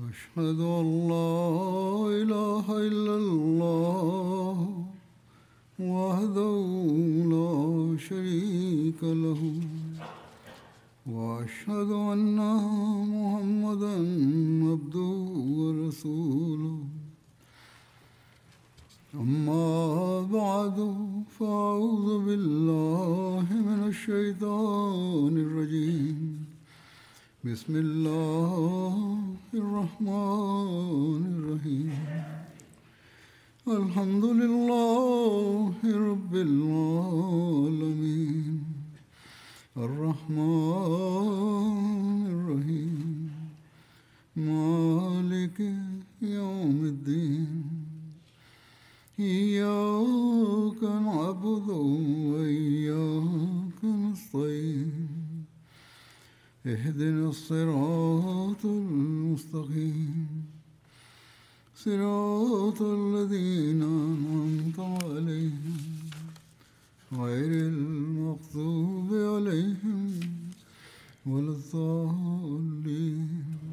أشهد أن لا إله إلا الله وحده لا شريك له وأشهد أن محمدا عبده ورسوله أما بعد فأعوذ بالله من الشيطان الرجيم بسم الله الرحمن الرحيم الحمد لله رب العالمين الرحمن الرحيم مالك يوم الدين إياك نعبد وإياك نستعين اهدنا الصراط المستقيم صراط الذين أنعمت عليهم غير المغضوب عليهم ولا الضالين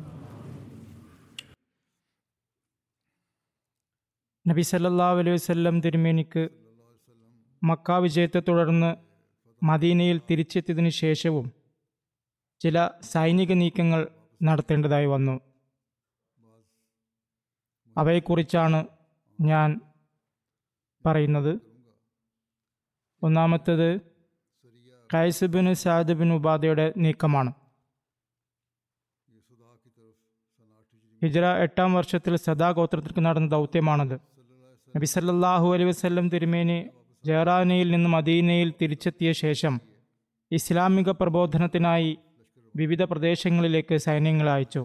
നബി സല്ലല്ലാഹു അലൈഹി വസല്ലം തിരുമേനിക്ക് മക്ക വിജയത്തെ തുടർന്ന് മദീനയിൽ തിരിച്ചെത്തിയതിനു ശേഷവും ചില സൈനിക നീക്കങ്ങൾ നടത്തേണ്ടതായി വന്നു അവയെക്കുറിച്ചാണ് ഞാൻ പറയുന്നത് ഒന്നാമത്തേത് കൈസ് ബിൻ സാദ് ബിൻ ഉബാദയുടെ നീക്കമാണ് ഹിജ്റ എട്ടാം വർഷത്തിൽ സദാ ഗോത്രത്തിற்கு നടന്ന ദൗത്യമാണത് നബി സല്ലല്ലാഹു അലൈഹി വസല്ലം തിരുമേനി ജഹറാനയിൽ നിന്ന് മദീനയിൽ തിരിച്ചെത്തിയ ശേഷം ഇസ്ലാമിക പ്രബോധനത്തിനായി വിവിധ പ്രദേശങ്ങളിലേക്ക് സൈന്യങ്ങളെ അയച്ചു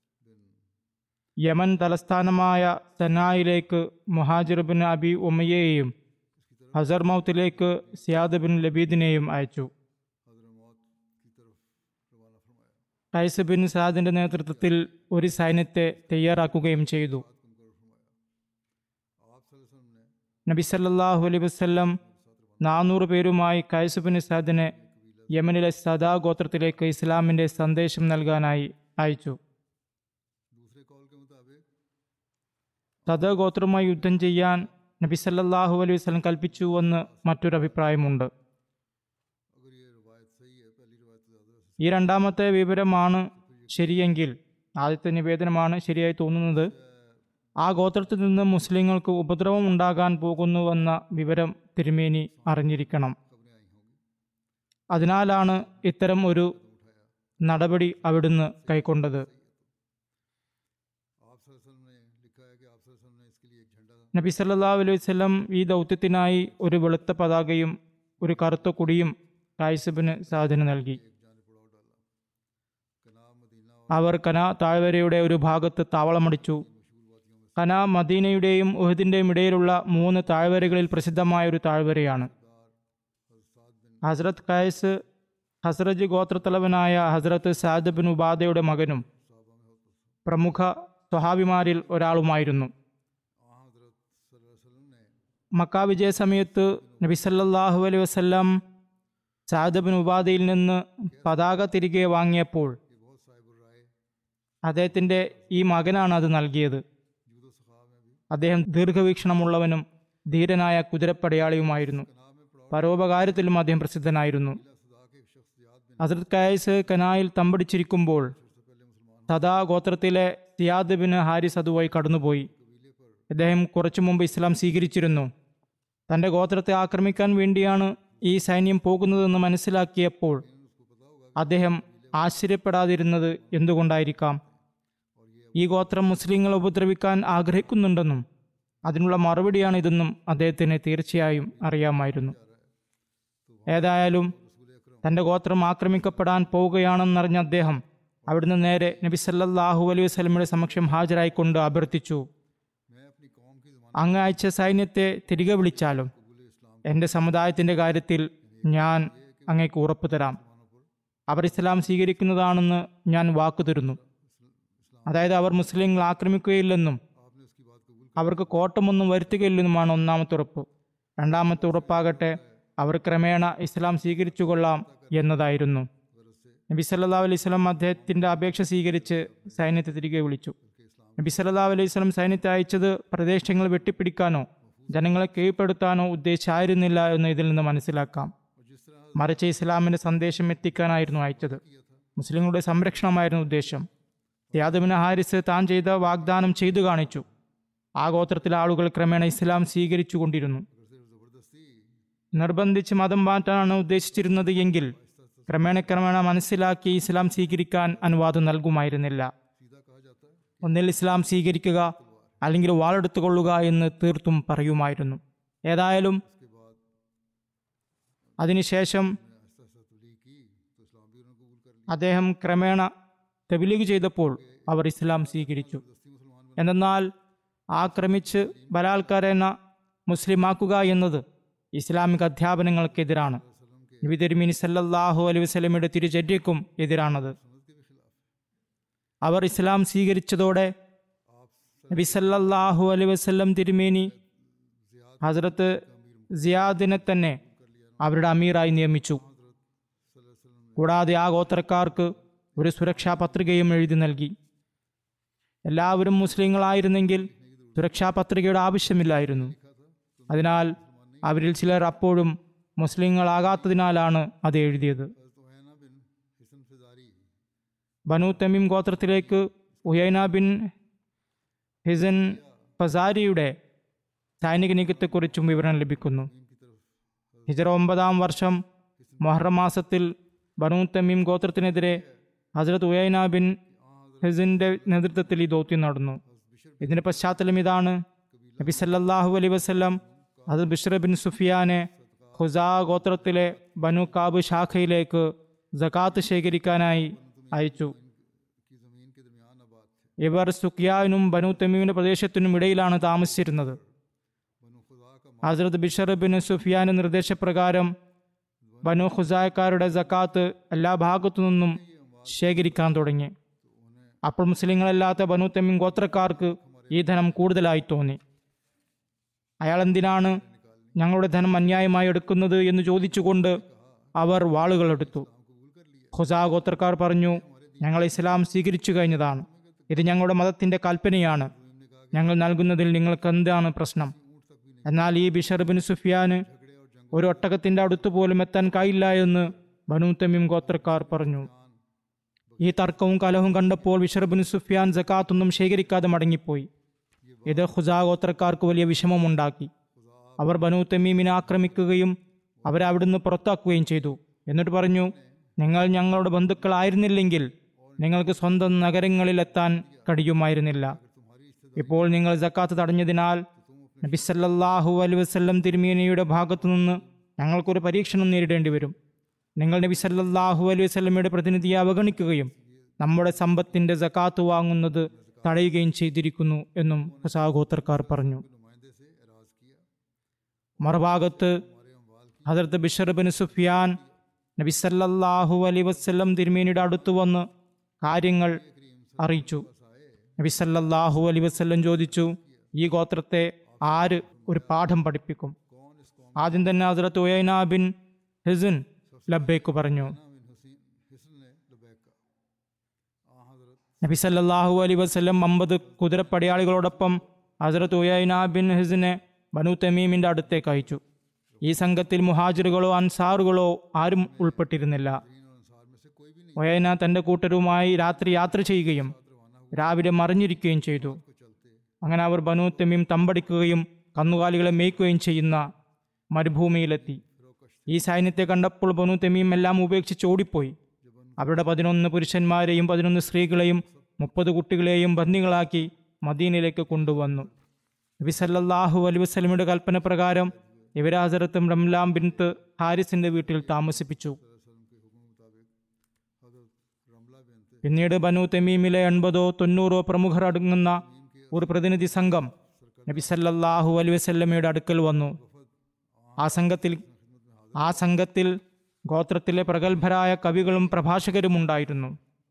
യമൻ തലസ്ഥാനമായ സനായിലേക്ക് മുഹാജിർ ബിൻ അബി ഉമയെയും ഹസർമൗത്തിലേക്ക് സിയാദ് ബിൻ ലബീദിനെയും അയച്ചു കൈസ് ബിൻ സാദിന്റെ നേതൃത്വത്തിൽ ഒരു സൈന്യത്തെ തയ്യാറാക്കുകയും ചെയ്തു നബി സല്ലല്ലാഹു അലൈഹി വസല്ലം നാനൂറ് പേരുമായി കൈസ് ബിൻ സാദിനെ യമനിലെ സദാ ഗോത്രത്തിലേക്ക് ഇസ്ലാമിന്റെ സന്ദേശം നൽകാനായി അയച്ചു സദാ ഗോത്രവുമായി യുദ്ധം ചെയ്യാൻ നബി സല്ലല്ലാഹു അലൈഹി വസല്ലം കൽപ്പിച്ചുവെന്ന് മറ്റൊരു അഭിപ്രായമുണ്ട് ഈ രണ്ടാമത്തെ വിവരമാണ് ശരിയെങ്കിൽ ആദ്യത്തെ നിവേദനമാണ് ശരിയായി തോന്നുന്നത് ആ ഗോത്രത്തിൽ നിന്ന് മുസ്ലിങ്ങൾക്ക് ഉപദ്രവം ഉണ്ടാകാൻ പോകുന്നുവെന്ന വിവരം തിരുമേനി അറിഞ്ഞിരിക്കണം അതിനാലാണ് ഇത്തരം ഒരു നടപടി അവിടുന്ന് കൈക്കൊണ്ടത് നബി സല്ലല്ലാഹു അലൈഹി വസല്ലം ഈ ദൗത്യത്തിനായി ഒരു വെളുത്ത പതാകയും ഒരു കറുത്ത കുടിയും കായിസബിന് സാധന നൽകി അവർ കന താഴ്വരയുടെ ഒരു ഭാഗത്ത് താവളമടിച്ചു കന മദീനയുടെയും ഉഹദിന്റെയും ഇടയിലുള്ള മൂന്ന് താഴ്വരകളിൽ പ്രസിദ്ധമായ ഒരു താഴ്വരയാണ് ഹസ്രത്ത് കയസ് ഹസ്രജ് ഗോത്രത്തലവനായ ഹസ്രത്ത് സാദ് ബിൻ ഉബാദയുടെ മകനും പ്രമുഖ സ്വഹാബിമാരിൽ ഒരാളുമായിരുന്നു മക്ക വിജയ സമയത്ത് നബി സല്ലല്ലാഹു അലൈഹി വസല്ലം സാദ് ബിൻ ഉബാദയിൽ നിന്ന് പതാക തിരികെ വാങ്ങിയപ്പോൾ അദ്ദേഹത്തിൻ്റെ ഈ മകനാണ് അത് നൽകിയത് അദ്ദേഹം ദീർഘവീക്ഷണമുള്ളവനും ധീരനായ കുതിരപ്പടയാളിയുമായിരുന്നു പരോപകാരത്തിലും അദ്ദേഹം പ്രസിദ്ധനായിരുന്നു ഹസരത് കയസ് കനായിൽ തമ്പടിച്ചിരിക്കുമ്പോൾ സദാ ഗോത്രത്തിലെ സിയാദ് ബിൻ ഹാരിസ് അതുമായി കടന്നുപോയി അദ്ദേഹം കുറച്ചു മുമ്പ് ഇസ്ലാം സ്വീകരിച്ചിരുന്നു തൻ്റെ ഗോത്രത്തെ ആക്രമിക്കാൻ വേണ്ടിയാണ് ഈ സൈന്യം പോകുന്നതെന്ന് മനസ്സിലാക്കിയപ്പോൾ അദ്ദേഹം ആശ്ചര്യപ്പെടാതിരുന്നത് എന്തുകൊണ്ടായിരിക്കാം ഈ ഗോത്രം മുസ്ലിങ്ങളെ ഉപദ്രവിക്കാൻ ആഗ്രഹിക്കുന്നുണ്ടെന്നും അതിനുള്ള മറുപടിയാണ് ഇതെന്നും അദ്ദേഹത്തിന് തീർച്ചയായും അറിയാമായിരുന്നു ഏതായാലും തൻ്റെ ഗോത്രം ആക്രമിക്കപ്പെടാൻ പോവുകയാണെന്നറിഞ്ഞ അദ്ദേഹം അവിടുന്ന് നേരെ നബി സല്ലല്ലാഹു അലൈഹി വസല്ലമയുടെ സമക്ഷം ഹാജരായിക്കൊണ്ട് അഭ്യർത്ഥിച്ചു അങ്ങ് അയച്ച സൈന്യത്തെ തിരികെ വിളിച്ചാലും എൻ്റെ സമുദായത്തിൻ്റെ കാര്യത്തിൽ ഞാൻ അങ്ങേക്ക് ഉറപ്പു തരാം അവർ ഇസ്ലാം സ്വീകരിക്കുന്നതാണെന്ന് ഞാൻ വാക്കു തരുന്നു അതായത് അവർ മുസ്ലിങ്ങൾ ആക്രമിക്കുകയില്ലെന്നും അവർക്ക് കോട്ടമൊന്നും വരുത്തുകയില്ലെന്നുമാണ് ഒന്നാമത്തെ ഉറപ്പ് രണ്ടാമത്തെ ഉറപ്പാകട്ടെ അവർ ക്രമേണ ഇസ്ലാം സ്വീകരിച്ചു കൊള്ളാം എന്നതായിരുന്നു നബി സല്ലല്ലാഹു അലൈഹി സ്വലം അദ്ദേഹത്തിൻ്റെ അപേക്ഷ സ്വീകരിച്ച് സൈന്യത്തെ തിരികെ വിളിച്ചു നബി സല്ലല്ലാഹു അലൈഹി വസല്ലം സൈന്യത്തെ അയച്ചത് പ്രദേശങ്ങൾ വെട്ടിപ്പിടിക്കാനോ ജനങ്ങളെ കീഴ്പ്പെടുത്താനോ ഉദ്ദേശിച്ചായിരുന്നില്ല എന്ന് ഇതിൽ നിന്ന് മനസ്സിലാക്കാം മറിച്ച് ഇസ്ലാമിന്റെ സന്ദേശം എത്തിക്കാനായിരുന്നു അയച്ചത് മുസ്ലിങ്ങളുടെ സംരക്ഷണമായിരുന്നു ഉദ്ദേശം യാദബിന് ഹാരിസ് താൻ ചെയ്ത വാഗ്ദാനം ചെയ്തു കാണിച്ചു ആ ഗോത്രത്തിലെ ആളുകൾ ക്രമേണ ഇസ്ലാം സ്വീകരിച്ചു കൊണ്ടിരുന്നു നിർബന്ധിച്ച് മതം മാറ്റാനാണ് ഉദ്ദേശിച്ചിരുന്നത് എങ്കിൽ ക്രമേണ ക്രമേണ മനസ്സിലാക്കി ഇസ്ലാം സ്വീകരിക്കാൻ അനുവാദം നൽകുമായിരുന്നില്ല ഒന്നിൽ ഇസ്ലാം സ്വീകരിക്കുക അല്ലെങ്കിൽ വാളെടുത്തുകൊള്ളുക എന്ന് തീർത്തും പറയുമായിരുന്നു ഏതായാലും അതിനുശേഷം അദ്ദേഹം ക്രമേണ തെബിലീഗ് ചെയ്തപ്പോൾ അവർ ഇസ്ലാം സ്വീകരിച്ചു എന്നാൽ ആക്രമിച്ച് ബലാത്കാരന മുസ്ലിമാക്കുക എന്നത് ഇസ്ലാമിക അധ്യാപനങ്ങൾക്കെതിരാണ് നബി തിരുമിനി സല്ലല്ലാഹു അലൈഹി വസല്ലമയുടെ തിരുചര്യക്കും എതിരാണത് അവർ ഇസ്ലാം സ്വീകരിച്ചതോടെ നബി സല്ലല്ലാഹു അലൈഹി വസല്ലം തിരുമേനി ഹസ്രത്ത് സിയാദിനെ തന്നെ അവരുടെ അമീറായി നിയമിച്ചു കൂടാതെ ആ ഗോത്രക്കാർക്ക് ഒരു സുരക്ഷാ പത്രികയും എഴുതി നൽകി എല്ലാവരും മുസ്ലിങ്ങളായിരുന്നെങ്കിൽ സുരക്ഷാ പത്രികയുടെ ആവശ്യമില്ലായിരുന്നു അതിനാൽ അവരിൽ ചിലർ അപ്പോഴും മുസ്ലിങ്ങളാകാത്തതിനാലാണ് അത് എഴുതിയത് ബനു തമീം ഗോത്രത്തിലേക്ക് ഉയൈന ബിൻ ഹിസൻ ഫസാരിയുടെ സൈനിക നീക്കത്തെക്കുറിച്ചും വിവരണം ലഭിക്കുന്നു ഹിജറ ഒമ്പതാം വർഷം മൊഹറം മാസത്തിൽ ബനു തമീം ഗോത്രത്തിനെതിരെ ഹസ്രത് ഉയൈന ബിൻ ഹിസിന്റെ നേതൃത്വത്തിൽ ഈ ദൗത്യം നടന്നു ഇതിന്റെ പശ്ചാത്തലം ഇതാണ് നബി സല്ലല്ലാഹു അലൈഹി വസല്ലം അത് ബിഷ്ര ബിൻ സുഫിയാനെ ഖുസാ ഗോത്രത്തിലെ ബനു കാബ് ശാഖയിലേക്ക് ജക്കാത്ത് ശേഖരിക്കാനായി അയച്ചു ഇവർ സുഖിയാനും ബനു തമീമിന്റെ പ്രദേശത്തിനും ഇടയിലാണ് താമസിച്ചിരുന്നത് ഹസ്രത് ബിഷർ ബിൻ സുഫിയാന്റെ നിർദ്ദേശപ്രകാരം ബനു ഖുസായക്കാരുടെ ജക്കാത്ത് എല്ലാ ഭാഗത്തു നിന്നും ശേഖരിക്കാൻ തുടങ്ങി അപ്പോൾ മുസ്ലിങ്ങളല്ലാത്ത ബനു തമീം ഗോത്രക്കാർക്ക് ഈ ധനം കൂടുതലായി തോന്നി അയാൾ എന്തിനാണ് ഞങ്ങളുടെ ധനം അന്യായമായി എടുക്കുന്നത് എന്ന് ചോദിച്ചുകൊണ്ട് അവർ വാളുകൾ എടുത്തു ഖുസാ ഗോത്രക്കാർ പറഞ്ഞു ഞങ്ങൾ ഇസ്ലാം സ്വീകരിച്ചു കഴിഞ്ഞതാണ് ഇത് ഞങ്ങളുടെ മതത്തിന്റെ കൽപ്പനയാണ് ഞങ്ങൾ നൽകുന്നതിൽ നിങ്ങൾക്ക് എന്താണ് പ്രശ്നം എന്നാൽ ഈ ബിഷർ ബിൻ സുഫിയാന് ഒരു ഒട്ടകത്തിന്റെ അടുത്ത് പോലും എത്താൻ കഴിയില്ല എന്ന് ബനു തമീം ഗോത്രക്കാർ പറഞ്ഞു ഈ തർക്കവും കലഹവും കണ്ടപ്പോൾ ബിഷർ ബിൻ സുഫിയാൻ ജക്കാത്തൊന്നും ശേഖരിക്കാതെ മടങ്ങിപ്പോയി ഇത് ഖുസാ ഗോത്രക്കാർക്ക് വലിയ വിഷമമുണ്ടാക്കി അവർ ബനു തമീമിനെ ആക്രമിക്കുകയും അവരെ അവിടുന്ന് പുറത്താക്കുകയും ചെയ്തു എന്നിട്ട് പറഞ്ഞു നിങ്ങൾ ഞങ്ങളുടെ ബന്ധുക്കളായിരുന്നില്ലെങ്കിൽ നിങ്ങൾക്ക് സ്വന്തം നഗരങ്ങളിലെത്താൻ കഴിയുമായിരുന്നില്ല ഇപ്പോൾ നിങ്ങൾ ജക്കാത്ത് തടഞ്ഞതിനാൽ നബി സല്ലല്ലാഹു അലൈഹി വസല്ലം തിരുമേനിയുടെ ഭാഗത്തു നിന്ന് ഞങ്ങൾക്കൊരു പരീക്ഷണം നേരിടേണ്ടി വരും നിങ്ങൾ നബി സല്ലല്ലാഹു അലൈഹി വസല്ലമയുടെ പ്രതിനിധിയെ അവഗണിക്കുകയും നമ്മുടെ സമ്പത്തിന്റെ ജക്കാത്ത് വാങ്ങുന്നത് തടയുകയും ചെയ്തിരിക്കുന്നു എന്നും ഹസാഗോത്രക്കാർ പറഞ്ഞു മറുഭാഗത്ത് ഹജറത്ത് ബിഷർ ബിൻ സുഫിയാൻ നബി സല്ലല്ലാഹു അലൈഹി വസല്ലം തിരുമേനിയുടെ അടുത്ത് വന്ന് കാര്യങ്ങൾ അറിയിച്ചു നബി സല്ലല്ലാഹു അലൈഹി വസല്ലം ചോദിച്ചു ഈ ഗോത്രത്തെ ആര് ഒരു പാഠം പഠിപ്പിക്കും ആദ്യം തന്നെ ഹസരത്ത് ഉയൈന ബിൻ ഹിസിൻ ലബ്ബേക്ക് പറഞ്ഞു നബി സല്ലല്ലാഹു അലൈഹി വസല്ലം അമ്പത് കുതിരപ്പടയാളികളോടൊപ്പം ഹസരത്ത് ഉയൈന ബിൻ ഹിസിനെ ബനു തമീമിന്റെ അടുത്തേക്ക് അയച്ചു ഈ സംഘത്തിൽ മുഹാജിറുകളോ അൻസാറുകളോ ആരും ഉൾപ്പെട്ടിരുന്നില്ല ഒയന തന്റെ കൂട്ടരുമായി രാത്രി യാത്ര ചെയ്യുകയും രാവിലെ മറിഞ്ഞിരിക്കുകയും ചെയ്തു അങ്ങനെ അവർ ബനു തമീം തമ്പടിക്കുകയും കന്നുകാലികളെ മേയ്ക്കുകയും ചെയ്യുന്ന മരുഭൂമിയിലെത്തി ഈ സൈന്യത്തെ കണ്ടപ്പോൾ ബനു തമീം എല്ലാം ഉപേക്ഷിച്ച് ഓടിപ്പോയി അവരുടെ പതിനൊന്ന് പുരുഷന്മാരെയും പതിനൊന്ന് സ്ത്രീകളെയും മുപ്പത് കുട്ടികളെയും ബന്ദികളാക്കി മദീനയിലേക്ക് കൊണ്ടുവന്നു നബി സല്ലല്ലാഹു അലൈഹി വസല്ലമയുടെ കൽപ്പന പ്രകാരം ഇവരെ ഹസരത്തും റംലാം ബിൻത്ത് ഹാരിസിന്റെ വീട്ടിൽ താമസിപ്പിച്ചു പിന്നീട് ബനു തമീമിലെ എൺപതോ തൊണ്ണൂറോ പ്രമുഖർ അടങ്ങുന്ന ഒരു പ്രതിനിധി സംഘം നബി സല്ലല്ലാഹു അലൈഹി വസല്ലമയുടെ അടുക്കൽ വന്നു ആ സംഘത്തിൽ ആ സംഘത്തിൽ ഗോത്രത്തിലെ പ്രഗത്ഭരായ കവികളും പ്രഭാഷകരും ഉണ്ടായിരുന്നു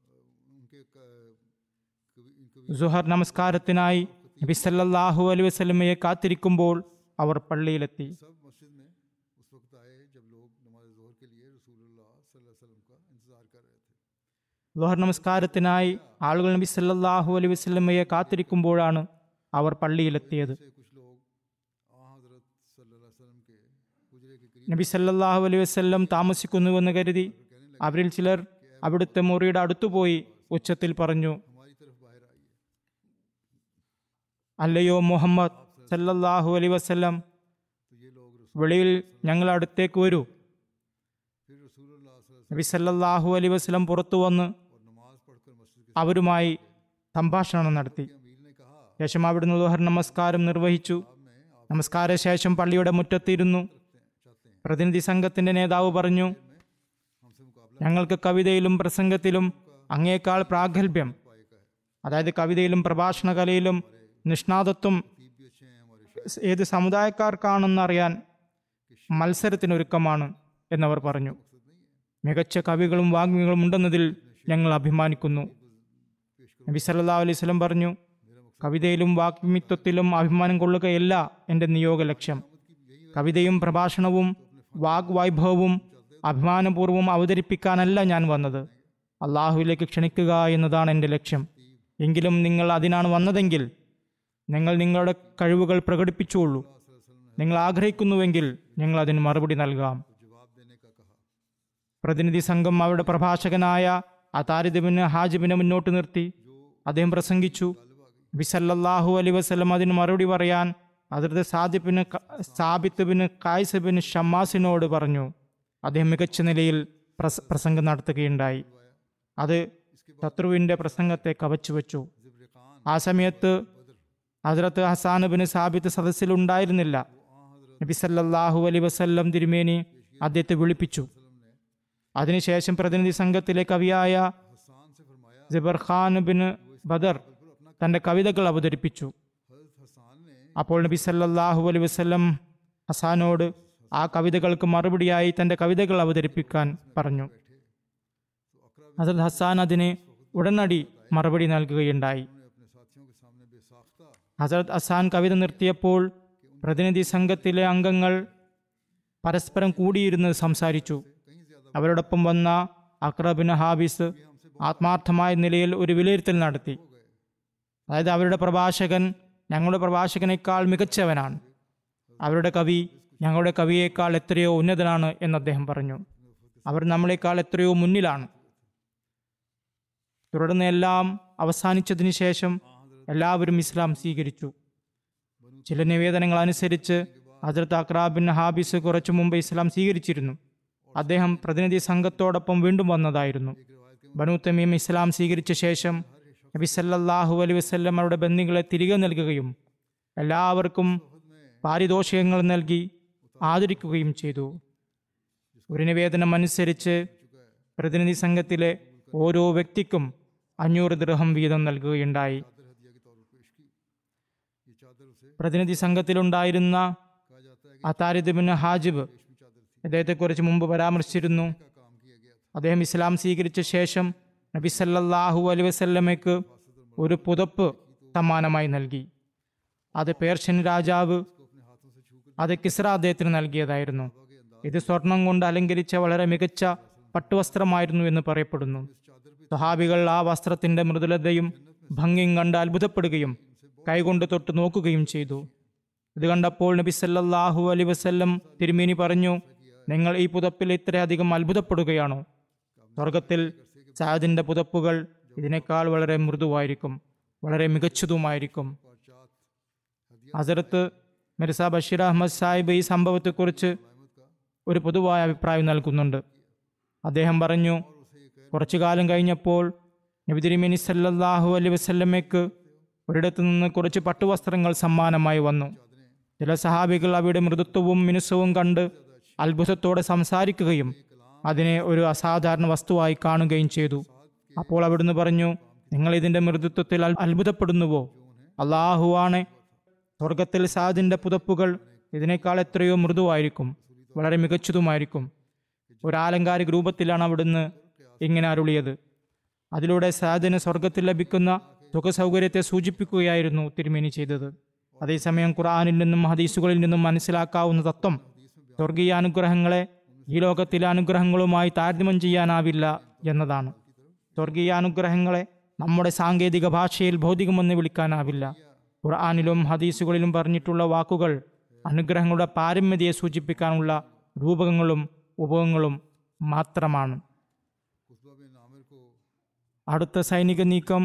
സുഹർ നമസ്കാരത്തിനായി നബി സല്ലല്ലാഹു അലൈഹി വസല്ലമയെ കാത്തിരിക്കുമ്പോൾ അവർ പള്ളിയിലെത്തി सब मस्जिद में उस वक्त आए जब लोग नमाज ज़ोहर के लिए रसूलुल्लाह सल्लल्लाहु अलैहि वसल्लम का इंतज़ार कर रहे थे ലോഹർ നമസ്കാരത്തിനായി ആളുകൾ നബി സല്ലല്ലാഹു അലൈഹി വസല്ലമയെ കാത്തിരിക്കുമ്പോഴാണ് അവർ പള്ളിയിലെത്തിയത് से कुछ लोग आ हजरत सल्लल्लाहु अलैहि वसल्लम के हुजरे के करीब നബി സല്ലല്ലാഹു അലൈഹി വസല്ലം താമസിക്കുന്നുവെന്ന് കരുതി അവരിൽ ചിലർ അവിടുത്തെ മുറിയുടെ അടുത്തുപോയി ഉച്ചത്തിൽ പറഞ്ഞു हमारी तरफ बाहर आइए അല്ലയോ മുഹമ്മദ് സല്ലല്ലാഹു അലൈഹി വസല്ലം तो ये लोग रसूल വെളിയിൽ ഞങ്ങൾ അടുത്തേക്ക് വരൂ फिर रसूलुल्लाह सल्लल्लाहु अलैहि നബി സല്ലല്ലാഹു അലൈഹി വസല്ലം പുറത്തു വന്ന് वसल्लम और नमाज पढ़कर मस्जिद के അവരുമായി സംഭാഷണം നടത്തി अमीर ने कहा ശേഷം അവിടുന്ന് ലോഹർ നമസ്കാരം നിർവഹിച്ചു अब मैं आप നമസ്കാര ശേഷം പള്ളിയുടെ മുറ്റത്തിരുന്നു चाहते हैं പ്രതിനിധി സംഘത്തിന്റെ നേതാവ് പറഞ്ഞു हमसे मुकाबला ഞങ്ങൾക്ക് കവിതയിലും പ്രസംഗത്തിലും അങ്ങേക്കാൾ പ്രാഗൽഭ്യം पाए का है അതായത് കവിതയിലും പ്രഭാഷണ കലയിലും നിഷ്ണാതത്വം तीब भी अच्छे हैं हमारे ഏത് സമുദായക്കാർക്കാണെന്നറിയാൻ മത്സരത്തിനൊരുക്കമാണ് എന്നവർ പറഞ്ഞു मकसद नहीं है മികച്ച കവികളും വാഗ്മികളും ഉണ്ടെന്നതിൽ ഞങ്ങൾ അഭിമാനിക്കുന്നു पेश करो നബി സല്ലല്ലാഹു അലൈഹി വസല്ലം പറഞ്ഞു मेरा मकसद കവിതയിലും വാഗ്മിത്വത്തിലും അഭിമാനം കൊള്ളുകയല്ല എൻ്റെ നിയോഗ ലക്ഷ്യം കവിതയും പ്രഭാഷണവും വാഗ്വൈഭവവും അഭിമാനപൂർവ്വം അവതരിപ്പിക്കാനല്ല ഞാൻ വന്നത് അള്ളാഹുവിലേക്ക് ക്ഷണിക്കുക എന്നതാണ് എൻ്റെ ലക്ഷ്യം എങ്കിലും നിങ്ങൾ അതിനാണ് വന്നതെങ്കിൽ നിങ്ങൾ നിങ്ങളുടെ കഴിവുകൾ പ്രകടിപ്പിച്ചുകൊള്ളൂ നിങ്ങൾ ആഗ്രഹിക്കുന്നുവെങ്കിൽ ഞങ്ങൾ അതിന് മറുപടി നൽകാം जवाब देने का कहा പ്രതിനിധി സംഘം അവരുടെ പ്രഭാഷകനായ അതാരിദിബിന് ഹാജിബിനെ മുന്നോട്ട് നിർത്തി അദ്ദേഹം പ്രസംഗിച്ചു ബിസല്ലാഹു അലി വസ്ലം അതിന് മറുപടി പറയാൻ അതിർത്ത് സാദിബിന് സാബിത്ത് ബിന് കായ്സ് ബിന് ഷമ്മാസിനോട് പറഞ്ഞു അദ്ദേഹം മികച്ച നിലയിൽ പ്രസ പ്രസംഗം നടത്തുകയുണ്ടായി അത് ശത്രുവിൻ്റെ പ്രസംഗത്തെ കവച്ചു വെച്ചു जिब्र खान ആ സമയത്ത് ഹസ്രത്ത് ഹസാൻ ബിന് സാബിത്ത് സദസ്സിലുണ്ടായിരുന്നില്ല നബി സല്ലല്ലാഹു അലൈ വസല്ലം തിരുമേനി അദ്ദേഹത്തെ വിളിപ്പിച്ചു അതിനുശേഷം പ്രതിനിധി സംഘത്തിലെ കവിയായ हसान से फरमाया സിബർ ഖാൻ ബിൻ ബദർ തന്റെ കവിതകൾ അവതരിപ്പിച്ചു हजरत हसान ने അപ്പോൾ നബി സല്ലല്ലാഹു അലൈ വസല്ലം ഹസാനോട് ആ കവിതകൾക്ക് മറുപടിയായി തന്റെ കവിതകൾ അവതരിപ്പിക്കാൻ പറഞ്ഞു ഹസരത് ഹസാൻ അതിന് ഉടനടി മറുപടി നൽകുകയുണ്ടായി अपने साथियों के सामने बेसाख्ता ഹസരത് ഹസാൻ കവിത നിർത്തിയപ്പോൾ പ്രതിനിധി സംഘത്തിലെ അംഗങ്ങൾ പരസ്പരം കൂടിയിരുന്ന് സംസാരിച്ചു അവരോടൊപ്പം വന്ന അക്രബിൻ ഹാബിസ് ആത്മാർത്ഥമായ നിലയിൽ ഒരു വിലയിരുത്തൽ നടത്തി അതായത് അവരുടെ പ്രഭാഷകൻ ഞങ്ങളുടെ പ്രഭാഷകനേക്കാൾ മികച്ചവനാണ് അവരുടെ കവി ഞങ്ങളുടെ കവിയേക്കാൾ എത്രയോ ഉന്നതനാണ് എന്ന് അദ്ദേഹം പറഞ്ഞു അവർ നമ്മളെക്കാൾ എത്രയോ മുന്നിലാണ് തുടർന്ന് എല്ലാം അവസാനിച്ചതിന് ശേഷം എല്ലാവരും ഇസ്ലാം സ്വീകരിച്ചു ചില നിവേദനങ്ങൾ അനുസരിച്ച് ഹജറത്ത് അക്രാബിൻ ഹാബിസ് കുറച്ചു മുമ്പ് ഇസ്ലാം സ്വീകരിച്ചിരുന്നു അദ്ദേഹം പ്രതിനിധി സംഘത്തോടൊപ്പം വീണ്ടും വന്നതായിരുന്നു ബനു തമീം ഇസ്ലാം സ്വീകരിച്ച ശേഷം നബി സല്ലല്ലാഹു അലൈഹി വസല്ലം അവരുടെ ബന്ധികളെ തിരികെ നൽകുകയും എല്ലാവർക്കും പാരിതോഷികങ്ങൾ നൽകി ആദരിക്കുകയും ചെയ്തു ഒരു നിവേദനം അനുസരിച്ച് പ്രതിനിധി സംഘത്തിലെ ഓരോ വ്യക്തിക്കും അഞ്ഞൂറ് ദൃഹം വീതം നൽകുകയുണ്ടായി പ്രതിനിധി സംഘത്തിലുണ്ടായിരുന്ന कहा जाता है അതാരിദ് ബിൻ ഹാജിബ് रेशमी चादर थी അദ്ദേഹത്തെക്കുറിച്ച് മുമ്പ് പരാമർശിച്ചിരുന്നു का काम किया गया था അദ്ദേഹം ഇസ്ലാം സ്വീകരിച്ച ശേഷം നബി സല്ലല്ലാഹു അലൈഹി വസല്ലമയ്ക്ക് ഒരു പുതപ്പ് സമ്മാനമായി നൽകി അത് പേർഷ്യൻ രാജാവ് अपने हाथों से छू कर അത് കിസ്ര അദ്ദേഹത്തിന് നൽകിയതായിരുന്നു ഇത് സ്വർണം കൊണ്ട് അലങ്കരിച്ച വളരെ മികച്ച പട്ടുവസ്ത്രമായിരുന്നു എന്ന് പറയപ്പെടുന്നു സ്വഹാബികൾ ആ വസ്ത്രത്തിന്റെ മൃദുലതയും ഭംഗിയും കണ്ട് അത്ഭുതപ്പെടുകയും കൈകൊണ്ട് തൊട്ട് നോക്കുകയും ചെയ്തു ഇത് കണ്ടപ്പോൾ നബി സല്ലല്ലാഹു അലൈഹി വസല്ലം തിരുമേനി പറഞ്ഞു നിങ്ങൾ ഈ പുതപ്പിൽ ഇത്രയധികം അത്ഭുതപ്പെടുകയാണോ സ്വർഗത്തിൽ സാദിന്റെ പുതപ്പുകൾ ഇതിനേക്കാൾ വളരെ മൃദുവായിരിക്കും വളരെ മികച്ചതുമായിരിക്കും ഹസരത്ത് മിർസ ബഷീർ അഹമ്മദ് സാഹിബ് ഈ സംഭവത്തെക്കുറിച്ച് ഒരു പൊതുവായ അഭിപ്രായം നൽകുന്നുണ്ട് അദ്ദേഹം പറഞ്ഞു കുറച്ചു കാലം കഴിഞ്ഞപ്പോൾ നബി തിരുമേനി സല്ലല്ലാഹു അലൈഹി വസല്ലമയ്ക്ക് ഒരിടത്തു നിന്ന് കുറച്ച് പട്ടുവസ്ത്രങ്ങൾ സമ്മാനമായി വന്നു ചില സഹാബികൾ അവയുടെ മൃദുത്വവും മിനുസവും കണ്ട് അത്ഭുതത്തോടെ സംസാരിക്കുകയും അതിനെ ഒരു അസാധാരണ വസ്തുവായി കാണുകയും ചെയ്തു അപ്പോൾ അവിടുന്ന് പറഞ്ഞു നിങ്ങൾ ഇതിന്റെ മൃദുത്വത്തിൽ അൽ- അത്ഭുതപ്പെടുന്നുവോ അള്ളാഹുവാണ് സ്വർഗത്തിൽ സാദിന്റെ പുതപ്പുകൾ ഇതിനേക്കാൾ എത്രയോ മൃദുവായിരിക്കും വളരെ മികച്ചതുമായിരിക്കും ഒരു ആലങ്കാരിക രൂപത്തിലാണ് അവിടുന്ന് ഇങ്ങനെ അരുളിയത് അതിലൂടെ സാദിന് സ്വർഗത്തിൽ ലഭിക്കുന്ന സുഖസൗകര്യത്തെ സൂചിപ്പിക്കുകയായിരുന്നു തിരുമേനി ചെയ്തത് അതേസമയം ഖുർആാനിൽ നിന്നും ഹദീസുകളിൽ നിന്നും മനസ്സിലാക്കാവുന്ന തത്വം സ്വർഗീയ അനുഗ്രഹങ്ങളെ ഈ ലോകത്തിലെ അനുഗ്രഹങ്ങളുമായി താരതമ്യം ചെയ്യാനാവില്ല എന്നതാണ് സ്വർഗീയ അനുഗ്രഹങ്ങളെ നമ്മുടെ സാങ്കേതിക ഭാഷയിൽ ഭൗതികമെന്ന് വിളിക്കാനാവില്ല ഖുർആാനിലും ഹദീസുകളിലും പറഞ്ഞിട്ടുള്ള വാക്കുകൾ അനുഗ്രഹങ്ങളുടെ പാരമ്യതയെ സൂചിപ്പിക്കാനുള്ള രൂപകങ്ങളും ഉപകങ്ങളും മാത്രമാണ് कुतबा बिन आमिर को അടുത്ത സൈനിക നീക്കം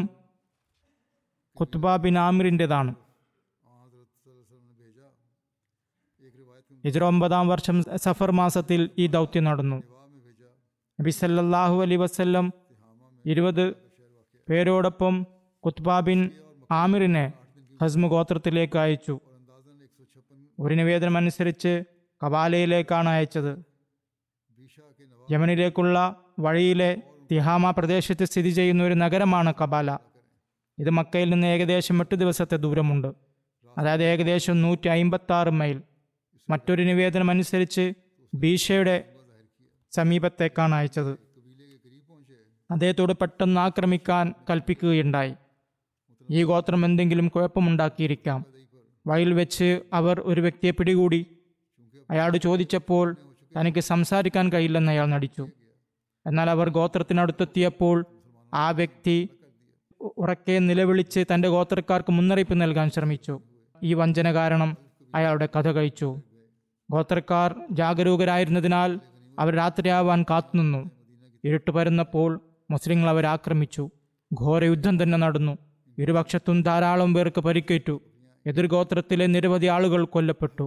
ഖുത്ബ ബിൻ ആമിറിൻ്റെതാണ് आ हजरत सल्लल्लाहु अलैहि वसल्लम ने भेजा एक रिवायत में ഹിജ്റ ഒമ്പതാം വർഷം സഫർ മാസത്തിൽ ഈ ദൗത്യം നടന്നു जवाब में भेजा നബി സല്ലല്ലാഹു അലൈ വസല്ലം ഇരുപത് പേരോടൊപ്പം ഖുത്ബ ബിൻ ആമിറിനെ ഹസ്മ ഗോത്രത്തിലേക്ക് അയച്ചു और अंदाजन एक सौ छप्पन ഒരു നിവേദനം അനുസരിച്ച് കബാലയിലേക്കാണ് അയച്ചത് बीशा के नवाब യമനിലേക്കുള്ള വഴിയിലെ തിഹാമ പ്രദേശത്ത് സ്ഥിതി ചെയ്യുന്ന ഒരു നഗരമാണ് കബാല ഇത് മക്കയിൽ നിന്ന് ഏകദേശം എട്ട് ദിവസത്തെ ദൂരമുണ്ട് അതായത് ഏകദേശം നൂറ്റി അയിമ്പത്തി ആറ് മൈൽ മറ്റൊരു നിവേദനം അനുസരിച്ച് ബീഷയുടെ സമീപത്തേക്കാണ് അയച്ചത് कबीले के करीब पहुंचे അദ്ദേഹത്തോട് പെട്ടെന്ന് ആക്രമിക്കാൻ കൽപ്പിക്കുകയുണ്ടായി ഈ ഗോത്രം എന്തെങ്കിലും കുഴപ്പമുണ്ടാക്കിയിരിക്കാം വഴിയിൽ വെച്ച് അവർ ഒരു വ്യക്തിയെ പിടികൂടി അയാളോട് ചോദിച്ചപ്പോൾ തനിക്ക് സംസാരിക്കാൻ കഴിയില്ലെന്ന് അയാൾ നടിച്ചു എന്നാൽ അവർ ഗോത്രത്തിനടുത്തെത്തിയപ്പോൾ ആ വ്യക്തി ഉ- ഉറക്കെ നിലവിളിച്ച് തൻ്റെ ഗോത്രക്കാർക്ക് മുന്നറിയിപ്പ് നൽകാൻ ശ്രമിച്ചു ഈ വഞ്ചന കാരണം അയാളുടെ കഥ കഴിച്ചു ഗോത്രക്കാർ ജാഗരൂകരായിരുന്നതിനാൽ അവർ രാത്രിയാവാൻ കാത്തുനിന്നു ഇരുട്ട് പരന്നപ്പോൾ മുസ്ലിങ്ങൾ അവരെ ആക്രമിച്ചു ഘോര യുദ്ധം തന്നെ നടന്നു ഇരുപക്ഷത്തും ധാരാളം പേർക്ക് പരിക്കേറ്റു എതിർഗോത്രത്തിലെ നിരവധി ആളുകൾ കൊല്ലപ്പെട്ടു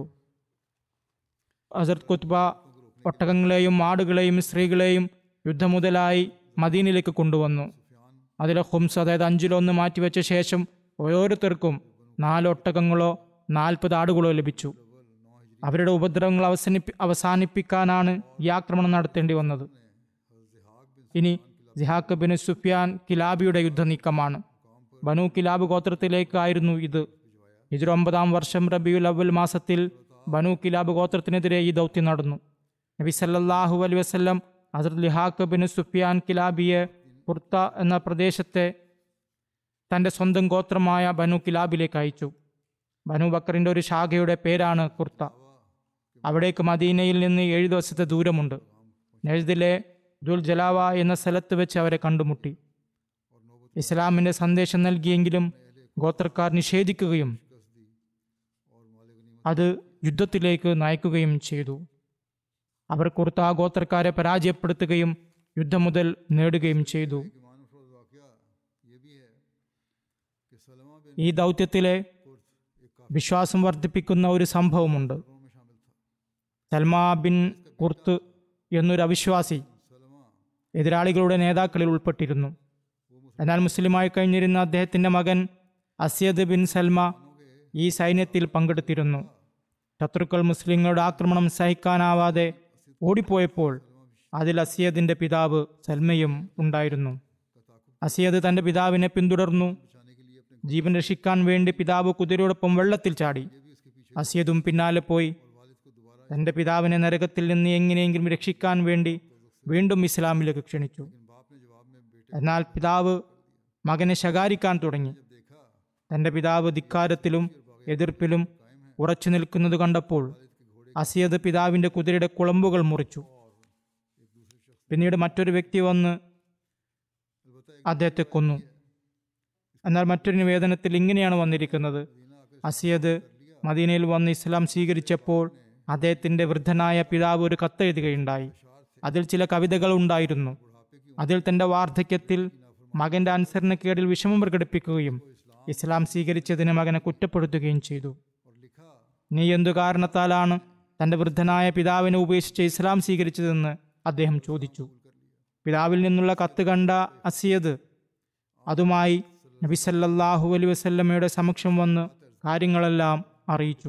അസർത് കുത്ബ ഒട്ടകങ്ങളെയും ആടുകളെയും സ്ത്രീകളെയും യുദ്ധം മുതലായി മദീനിലേക്ക് കൊണ്ടുവന്നു അതിലെ ഹുംസ് അതായത് അഞ്ചിലൊന്ന് മാറ്റിവെച്ച ശേഷം ഓരോരുത്തർക്കും നാല് ഒട്ടകങ്ങളോ നാൽപ്പത് ആടുകളോ ലഭിച്ചു അവരുടെ ഉപദ്രവങ്ങൾ അവസാനിപ്പി അവസാനിപ്പിക്കാനാണ് ഈ ആക്രമണം നടത്തേണ്ടി വന്നത് ഇനി സിഹാക്ക് ബിൻ സുഫിയാൻ കിലാബിയുടെ യുദ്ധനീക്കമാണ് ബനു കിലാബ് ഗോത്രത്തിലേക്കായിരുന്നു ഇത് ഹിജ്റ ഒമ്പതാം വർഷം റബിയുൽ അവൽ മാസത്തിൽ ബനു കിലാബ് ഗോത്രത്തിനെതിരെ ഈ ദൗത്യം നടന്നു നബി സല്ലല്ലാഹു അലൈഹി വസല്ലം ഹസരത് ലിഹാക്ക് ബിൻ സുഫിയാൻ കിലാബിയെ കുർത്ത എന്ന പ്രദേശത്തെ തൻ്റെ സ്വന്തം ഗോത്രമായ ബനു കിലാബിലേക്ക് അയച്ചു ബനു ബക്കറിൻ്റെ ഒരു ശാഖയുടെ പേരാണ് കുർത്ത അവിടേക്ക് മദീനയിൽ നിന്ന് ഏഴ് ദിവസത്തെ ദൂരമുണ്ട് നഴ്ദിലെ ദുൽ ജലാവ എന്ന സ്ഥലത്ത് വെച്ച് അവരെ കണ്ടുമുട്ടി ഇസ്ലാമിൻ്റെ സന്ദേശം നൽകിയെങ്കിലും ഗോത്രക്കാർ നിഷേധിക്കുകയും അത് യുദ്ധത്തിലേക്ക് നയിക്കുകയും ചെയ്തു അവർ കുർത്ത ആ ഗോത്രക്കാരെ പരാജയപ്പെടുത്തുകയും യുദ്ധം മുതൽ നേടുകയും ചെയ്തു कि मानफरोज वाकया ये भी है कि सलमा बिन ഈ ദൗത്യത്തിലെ कुर्त एक काफिर വിശ്വാസം വർദ്ധിപ്പിക്കുന്ന ഒരു സംഭവമുണ്ട് में शामिल था സൽമാ ബിൻ കുർത്ത് എന്നൊരു അവിശ്വാസി सलमा എതിരാളികളുടെ നേതാക്കളിൽ ഉൾപ്പെട്ടിരുന്നു എന്നാൽ മുസ്ലിമായി കഴിഞ്ഞിരുന്ന അദ്ദേഹത്തിന്റെ മകൻ അസ്യദ് ബിൻ സൽമ ഈ സൈന്യത്തിൽ പങ്കെടുത്തിരുന്നു ശത്രുക്കൾ മുസ്ലിങ്ങളുടെ ആക്രമണം സഹിക്കാനാവാതെ ഓടിപ്പോയപ്പോൾ അതിൽ അസിയദിന്റെ പിതാവ് സൽമയും ഉണ്ടായിരുന്നു അസിയദ് തന്റെ പിതാവിനെ പിന്തുടർന്നു ജീവൻ രക്ഷിക്കാൻ വേണ്ടി പിതാവ് കുതിരയോടൊപ്പം വെള്ളത്തിൽ ചാടി അസിയദും പിന്നാലെ പോയി തന്റെ പിതാവിനെ നരകത്തിൽ നിന്ന് എങ്ങനെയെങ്കിലും രക്ഷിക്കാൻ വേണ്ടി വീണ്ടും ഇസ്ലാമിലേക്ക് ക്ഷണിച്ചു बाप ने जवाब में बेटे എന്നാൽ പിതാവ് മകനെ ശകാരിക്കാൻ തുടങ്ങി തന്റെ പിതാവ് ധിക്കാരത്തിലും എതിർപ്പിലും ഉറച്ചു നിൽക്കുന്നത് കണ്ടപ്പോൾ അസിയദ് പിതാവിന്റെ കുതിരയുടെ കുളമ്പുകൾ മുറിച്ചു പിന്നീട് മറ്റൊരു വ്യക്തി വന്ന് അദ്ദേഹത്തെ കൊന്നു എന്നാൽ മറ്റൊരു നിവേദനത്തിൽ ഇങ്ങനെയാണ് വന്നിരിക്കുന്നത് അസിയദ് മദീനയിൽ വന്ന് ഇസ്ലാം സ്വീകരിച്ചപ്പോൾ അദ്ദേഹത്തിന്റെ വൃദ്ധനായ പിതാവ് ഒരു കത്തെഴുതുകയുണ്ടായി അതിൽ ചില കവിതകൾ ഉണ്ടായിരുന്നു അതിൽ തന്റെ വാർദ്ധക്യത്തിൽ മകന്റെ അനുസരണക്കേടിൽ വിഷമം പ്രകടിപ്പിക്കുകയും ഇസ്ലാം സ്വീകരിച്ചതിന് മകനെ കുറ്റപ്പെടുത്തുകയും ചെയ്തു നീ എന്തു കാരണത്താലാണ് തന്റെ വൃദ്ധനായ പിതാവിനെ ഉപേക്ഷിച്ച് ഇസ്ലാം സ്വീകരിച്ചതെന്ന് അദ്ദേഹം ചോദിച്ചു പിതാവിൽ നിന്നുള്ള കത്ത് കണ്ട അസിയദ് അതുമായി നബി സല്ലല്ലാഹു അലൈഹി വസല്ലമയുടെ സമക്ഷം വന്ന് കാര്യങ്ങളെല്ലാം അറിയിച്ചു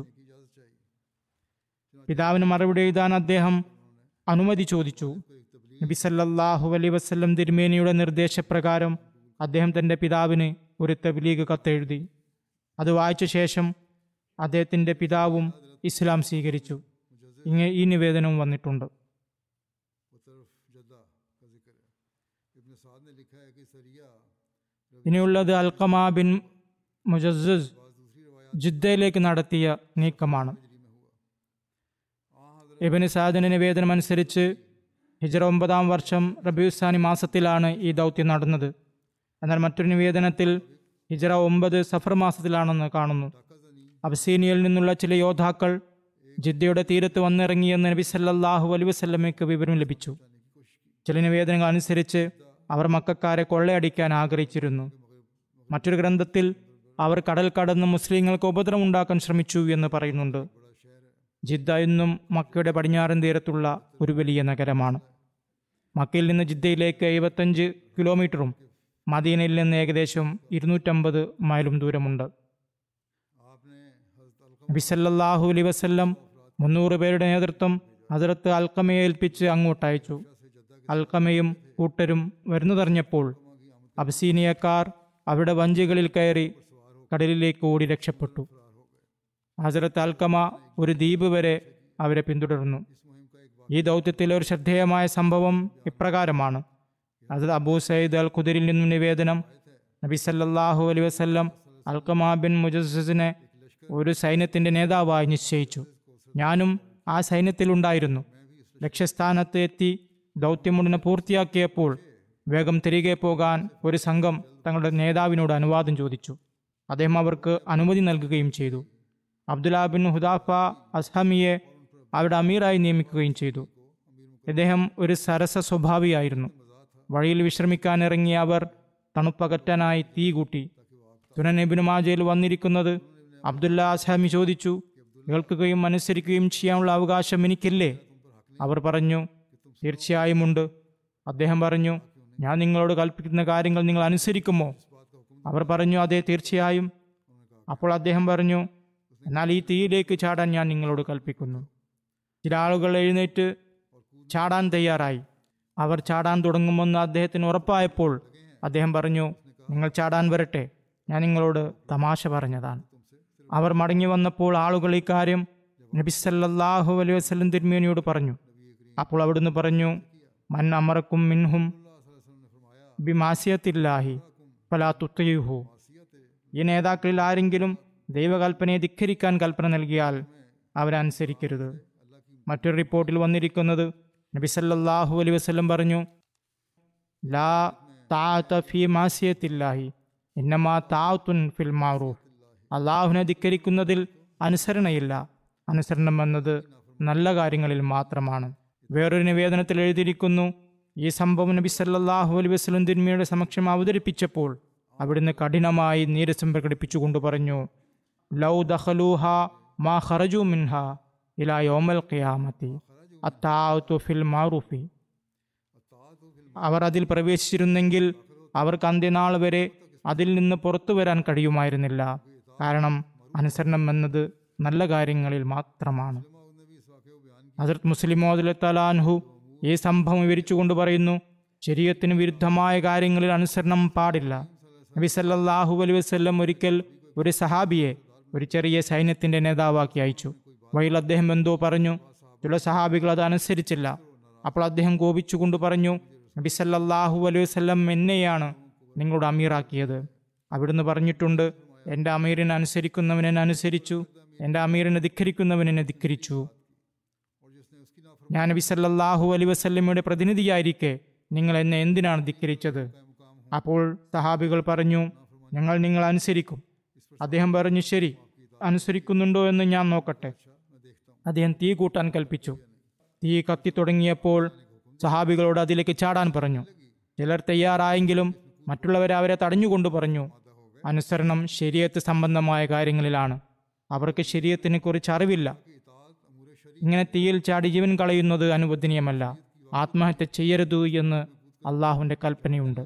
പിതാവിന് മറുപടി എഴുതാൻ അദ്ദേഹം അനുമതി ചോദിച്ചു നബി സല്ലല്ലാഹു അലൈഹി വസല്ലം തിരുമേനിയുടെ നിർദ്ദേശപ്രകാരം അദ്ദേഹം തന്റെ പിതാവിന് ഒരു തബ്ലീഗ് കത്തെഴുതി അത് വായിച്ച ശേഷം അദ്ദേഹത്തിന്റെ പിതാവും ഇസ്ലാം സ്വീകരിച്ചു ഇങ്ങനെ ഈ നിവേദനവും വന്നിട്ടുണ്ട് वो तरफ जद्दा का जिक्र है इब्न साद ने लिखा है कि सरिया ഇനിയുള്ളത് അൽക്കമ ബിൻ മുജസ്സ് दूसरी रवायत ജിദ്ദയിലേക്ക് നടത്തിയ നീക്കമാണ് में हुआ आ हजरत ഇബന് സാദിന്റെ നിവേദനം അനുസരിച്ച് ഹിജറ ഒമ്പതാം വർഷം റബിയുസാനി മാസത്തിലാണ് ഈ ദൗത്യം നടന്നത് എന്നാൽ മറ്റൊരു നിവേദനത്തിൽ ഹിജറ ഒമ്പത് സഫർ മാസത്തിലാണെന്ന് കാണുന്നു അബ്സീനിയയിൽ നിന്നുള്ള ചില യോദ്ധാക്കൾ ജിദ്ദയുടെ തീരത്ത് വന്നിറങ്ങിയെന്ന് നബി സല്ലല്ലാഹു അലൈഹി വസല്ലമയ്ക്ക് വിവരം ലഭിച്ചു ചില നിവേദനങ്ങൾ അനുസരിച്ച് അവർ മക്കാരെ കൊള്ളയടിക്കാൻ ആഗ്രഹിച്ചിരുന്നു മറ്റൊരു ഗ്രന്ഥത്തിൽ അവർ കടൽ കടന്ന് മുസ്ലിങ്ങൾക്ക് ഉപദ്രവമുണ്ടാക്കാൻ ശ്രമിച്ചു എന്ന് പറയുന്നുണ്ട് ജിദ്ദ എന്നും മക്കയുടെ പടിഞ്ഞാറൻ തീരത്തുള്ള ഒരു വലിയ നഗരമാണ് മക്കയിൽ നിന്ന് ജിദ്ദയിലേക്ക് എഴുപത്തഞ്ച് കിലോമീറ്ററും മദീനയിൽ നിന്ന് ഏകദേശം ഇരുന്നൂറ്റമ്പത് മൈലും ദൂരമുണ്ട് आपने हजरत अलकम നബി സല്ലല്ലാഹു അലൈഹി വസല്ലം മുന്നൂറ് പേരുടെ നേതൃത്വം ഹസരത്ത് അൽക്കമയെ ഏൽപ്പിച്ച് അങ്ങോട്ടയച്ചു അൽക്കമയും കൂട്ടരും വരുന്നതറിഞ്ഞപ്പോൾ അബ്സീനിയക്കാർ അവിടെ വഞ്ചികളിൽ കയറി കടലിലേക്ക് ഓടി രക്ഷപ്പെട്ടു ഹസരത്ത് അൽക്കമ ഒരു ദ്വീപ് വരെ അവരെ പിന്തുടർന്നു ഈ ദൗത്യത്തിലെ ഒരു ശ്രദ്ധേയമായ സംഭവം ഇപ്രകാരമാണ് അത് അബൂ സയ്യിദ് അൽ ഖുദരിൽ നിന്നും നിവേദനം നബി സല്ലല്ലാഹു അലൈഹി വസല്ലം അൽക്കമ ബിൻ മുജസ്സിനെ ഒരു സൈന്യത്തിന്റെ നേതാവായി നിശ്ചയിച്ചു ഞാനും ആ സൈന്യത്തിലുണ്ടായിരുന്നു ലക്ഷ്യസ്ഥാനത്ത് എത്തി ദൗത്യമുടനെ പൂർത്തിയാക്കിയപ്പോൾ വേഗം തിരികെ പോകാൻ ഒരു സംഘം തങ്ങളുടെ നേതാവിനോട് അനുവാദം ചോദിച്ചു അദ്ദേഹം അവർക്ക് അനുമതി നൽകുകയും ചെയ്തു അബ്ദുല്ല ബിൻ ഹുദാഫ അസ്ഹമിയെ അവിടെ അമീറായി നിയമിക്കുകയും ചെയ്തു ഇദ്ദേഹം ഒരു സരസ സ്വഭാവിയായിരുന്നു വഴിയിൽ വിശ്രമിക്കാൻ ഇറങ്ങിയ അവർ തണുപ്പകറ്റാനായി തീ കൂട്ടി സുനനബിന് മാജയിൽ വന്നിരിക്കുന്നത് അബ്ദുല്ല അസ്ഹാമി ചോദിച്ചു കേൾക്കുകയും അനുസരിക്കുകയും ചെയ്യാനുള്ള അവകാശം എനിക്കില്ലേ അവർ പറഞ്ഞു തീർച്ചയായും ഉണ്ട് അദ്ദേഹം പറഞ്ഞു ഞാൻ നിങ്ങളോട് കൽപ്പിക്കുന്ന കാര്യങ്ങൾ നിങ്ങൾ അനുസരിക്കുമോ അവർ പറഞ്ഞു അതെ തീർച്ചയായും അപ്പോൾ അദ്ദേഹം പറഞ്ഞു എന്നാൽ ഈ തീയിലേക്ക് ചാടാൻ ഞാൻ നിങ്ങളോട് കൽപ്പിക്കുന്നു ചില ആളുകൾ എഴുന്നേറ്റ് ചാടാൻ തയ്യാറായി അവർ ചാടാൻ തുടങ്ങുമെന്ന് അദ്ദേഹത്തിന് ഉറപ്പായപ്പോൾ അദ്ദേഹം പറഞ്ഞു നിങ്ങൾ ചാടാൻ വരട്ടെ ഞാൻ നിങ്ങളോട് തമാശ പറഞ്ഞതാണ് അവർ മടങ്ങി വന്നപ്പോൾ ആളുകൾ ഈ കാര്യം നബി സല്ലല്ലാഹു അലൈഹി വസല്ലം തിരുമേനിയോട് പറഞ്ഞു അപ്പോൾ അവിടുന്ന് പറഞ്ഞു മൻ അമറക്കും മിൻഹും ബിമാസിയത്തില്ലാഹി ഫലാ തുത്തയുഹു ഈ നേതാക്കളിൽ ആരെങ്കിലും ദൈവകൽപ്പനയെ ധിക്കരിക്കാൻ കൽപ്പന നൽകിയാൽ അവരനുസരിക്കരുത് മറ്റൊരു റിപ്പോർട്ടിൽ വന്നിരിക്കുന്നത് നബി സല്ലല്ലാഹു അലൈഹി വസല്ലം പറഞ്ഞു ലാ താഅത ഫീ മാസിയത്തില്ലാഹി ഇന്നമാ താഅത്തുൻ ഫിൽ മാറൂഫ് അള്ളാഹുവിനെ ധിക്കരിക്കുന്നതിൽ അനുസരണയില്ല അനുസരണം എന്നത് നല്ല കാര്യങ്ങളിൽ മാത്രമാണ് വേറൊരു നിവേദനത്തിൽ എഴുതിയിരിക്കുന്നു ഈ സംഭവം നബി സല്ലല്ലാഹു അലൈഹി വസല്ലം തിന്മയുടെ സമക്ഷം അവതരിപ്പിച്ചപ്പോൾ അവിടുന്ന് കഠിനമായി നീരസം പ്രകടിപ്പിച്ചുകൊണ്ട് പറഞ്ഞു ലൗ ദഖലൂഹ മാ ഖറജു മിൻഹ ഇലാ യൗമൽ ഖിയാമത്തി അത്താഅത്തു ഫിൽ മാറൂഫി അവർ അതിൽ പ്രവേശിച്ചിരുന്നെങ്കിൽ അവർക്ക് അന്ത്യനാൾ വരെ അതിൽ നിന്ന് പുറത്തു വരാൻ കഴിയുമായിരുന്നില്ല കാരണം അനുസരണം എന്നത് നല്ല കാര്യങ്ങളിൽ മാത്രമാണ് ഹസരത് മുസ്ലിം മോദുലത്തലാൻഹു ഈ സംഭവം വിവരിച്ചുകൊണ്ട് പറയുന്നു ശരീരത്തിന് വിരുദ്ധമായ കാര്യങ്ങളിൽ അനുസരണം പാടില്ല നബി സല്ലല്ലാഹു അലൈഹി വസല്ലം ഒരിക്കൽ ഒരു സഹാബിയെ ഒരു ചെറിയ സൈന്യത്തിന്റെ നേതാവാക്കി അയച്ചു വഴിയിൽ അദ്ദേഹം എന്തോ പറഞ്ഞു ചില സഹാബികൾ അത് അനുസരിച്ചില്ല അപ്പോൾ അദ്ദേഹം കോപിച്ചുകൊണ്ട് പറഞ്ഞു നബി സല്ലല്ലാഹു അലൈഹി വസല്ലം എന്നെയാണ് നിങ്ങളോട് അമീറാക്കിയത് അവിടുന്ന് പറഞ്ഞിട്ടുണ്ട് എൻ്റെ അമീറിനെ അനുസരിക്കുന്നവൻ എന്നെ അനുസരിച്ചു എൻ്റെ അമീറിനെ ധിക്കരിക്കുന്നവൻ എന്നെ ധിക്കരിച്ചു ഞാൻ നബി സല്ലല്ലാഹു അലൈഹി വസല്ലമയുടെ പ്രതിനിധിയായിരിക്കെ നിങ്ങൾ എന്നെ എന്തിനാണ് ധിക്കരിച്ചത് അപ്പോൾ സഹാബികൾ പറഞ്ഞു ഞങ്ങൾ നിങ്ങൾ അനുസരിക്കും അദ്ദേഹം പറഞ്ഞു ശരി അനുസരിക്കുന്നുണ്ടോ എന്ന് ഞാൻ നോക്കട്ടെ അദ്ദേഹം തീ കൂട്ടാൻ കൽപ്പിച്ചു തീ കത്തി തുടങ്ങിയപ്പോൾ സഹാബികളോട് അതിലേക്ക് ചാടാൻ പറഞ്ഞു ചിലർ തയ്യാറായെങ്കിലും മറ്റുള്ളവരെ അവരെ തടഞ്ഞുകൊണ്ട് പറഞ്ഞു അനുസരണം ശരീരത്ത് സംബന്ധമായ കാര്യങ്ങളിലാണ് അവർക്ക് ശരീരത്തിനെ കുറിച്ച് അറിവില്ല ഇങ്ങനെ തീയിൽ ചാടി ജീവൻ കളയുന്നത് അനുവദനീയമല്ല ആത്മഹത്യ ചെയ്യരുത് എന്ന് അള്ളാഹുവിൻ്റെ കൽപ്പനയുണ്ട്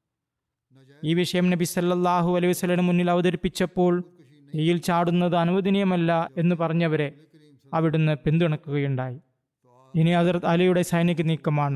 ഈ വിഷയം നബി സല്ലല്ലാഹു അലൈഹി വസല്ലമയുടെ മുന്നിൽ അവതരിപ്പിച്ചപ്പോൾ തീയിൽ ചാടുന്നത് അനുവദനീയമല്ല എന്ന് പറഞ്ഞവരെ അവിടുന്ന് പിന്തുണക്കുകയുണ്ടായി ഇനി ഹസരത് അലിയുടെ സൈനിക നീക്കമാണ്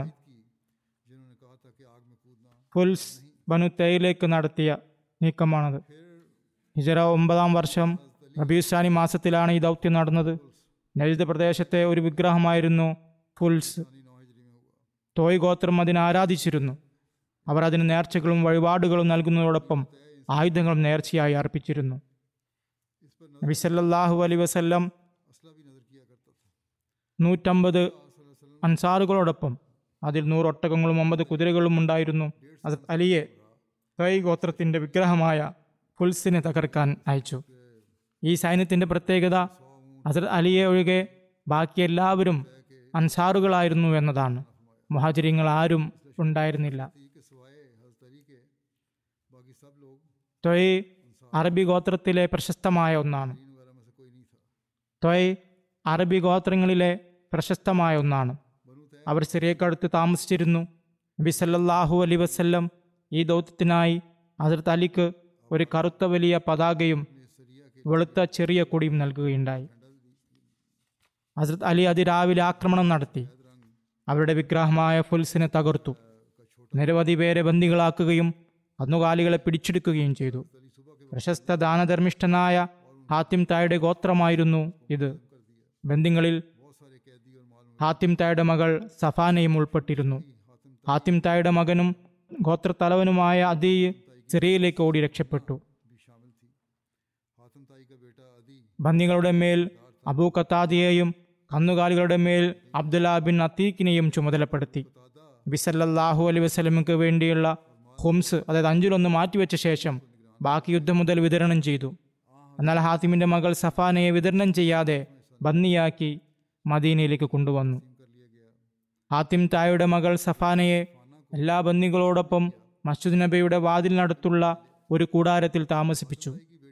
ഫുൽസ് ബനു തേയിലേക്ക് നടത്തിയ നീക്കമാണത് ഹിജറ ഒമ്പതാം വർഷം റബീസാനി മാസത്തിലാണ് ഈ ദൗത്യം നടന്നത് നജിദ് പ്രദേശത്തെ ഒരു വിഗ്രഹമായിരുന്നു ഫുൽസ് തോയ് ഗോത്രം അതിനെ ആരാധിച്ചിരുന്നു അവർ അതിന് നേർച്ചകളും വഴിപാടുകളും നൽകുന്നതോടൊപ്പം ആയുധങ്ങളും നേർച്ചയായി അർപ്പിച്ചിരുന്നു നബി സല്ലല്ലാഹു അലൈഹി വസല്ലം നൂറ്റമ്പത് അൻസാറുകളോടൊപ്പം അതിൽ നൂറ് ഒട്ടകങ്ങളും ഒമ്പത് കുതിരകളും ഉണ്ടായിരുന്നു അത് അലിയെ തൈ ഗോത്രത്തിന്റെ വിഗ്രഹമായ ഫുൽസിനെ തകർക്കാൻ അയച്ചു ഈ സൈന്യത്തിന്റെ പ്രത്യേകത ഹസരത് അലിയെ ഒഴികെ ബാക്കി എല്ലാവരും അൻസാറുകളായിരുന്നു എന്നതാണ് മുഹാചര്യങ്ങൾ ആരും ഉണ്ടായിരുന്നില്ല अली के सिवाय हजरत अली के बाकी सब लोग തൊയ് അറബി ഗോത്രത്തിലെ പ്രശസ്തമായ ഒന്നാണ് दीन वगैरह में से कोई नहीं था തൊയ് അറബി ഗോത്രങ്ങളിലെ പ്രശസ്തമായ ഒന്നാണ് बनु तय അവർ സിറിയക്കടുത്ത് താമസിച്ചിരുന്നു നബി സല്ലല്ലാഹു അലൈ വസല്ലം ഈ ദൗത്യത്തിനായി ഹസരത്ത് അലിക്ക് ഒരു കറുത്ത വലിയ പതാകയും सरिया के വെളുത്ത ചെറിയ കൊടിയും നൽകുകയുണ്ടായി ഹസരത്ത് അലി അതിരാവിലെ ആക്രമണം നടത്തി അവരുടെ വിഗ്രഹമായ ഫുൽസിനെ തകർത്തു നിരവധി പേരെ ബന്ദികളാക്കുകയും കന്നുകാലികളെ പിടിച്ചെടുക്കുകയും ചെയ്തു अली सुबह के പ്രശസ്ത ദാനധർമ്മിഷ്ഠനായ ഹാത്തിം തായുടെ ഗോത്രമായിരുന്നു ഇത് ബന്ദിങ്ങളിൽ बहुत सारे कैदी और माल ഹാത്തിം തായുടെ മകൾ സഫാനയും ഉൾപ്പെട്ടിരുന്നു हातिम ഹാത്തിം തായുടെ മകനും ഗോത്രത്തലവനുമായ അദി സിറിയയിലേക്ക് ഓടി രക്ഷപ്പെട്ടു भी शामिल थी हातिम ताई का बेटा अदी ബന്ദികളുടെ മേൽ അബൂ കത്താദിയെയും കന്നുകാലികളുടെ മേൽ അബ്ദുല്ല ബിൻ അത്തീഖിനെയും ചുമതലപ്പെടുത്തി ബിസല്ലാഹു അലൈ വസ്ലമിക്ക് വേണ്ടിയുള്ള ഹുംസ് അതായത് അഞ്ചിലൊന്ന് മാറ്റിവെച്ച ശേഷം ബാക്കി യുദ്ധം മുതൽ വിതരണം ചെയ്തു എന്നാൽ ഹാത്തിമിന്റെ മകൾ സഫാനയെ വിതരണം ചെയ്യാതെ ബന്ദിയാക്കി മദീനയിലേക്ക് കൊണ്ടുവന്നു कर लिया गया ഹാത്തിം തായുടെ മകൾ സഫാനയെ എല്ലാ ബന്ദികളോടൊപ്പം മസ്ജിദ് നബിയുടെ വാതിലിനടുത്തുള്ള ഒരു കൂടാരത്തിൽ താമസിപ്പിച്ചു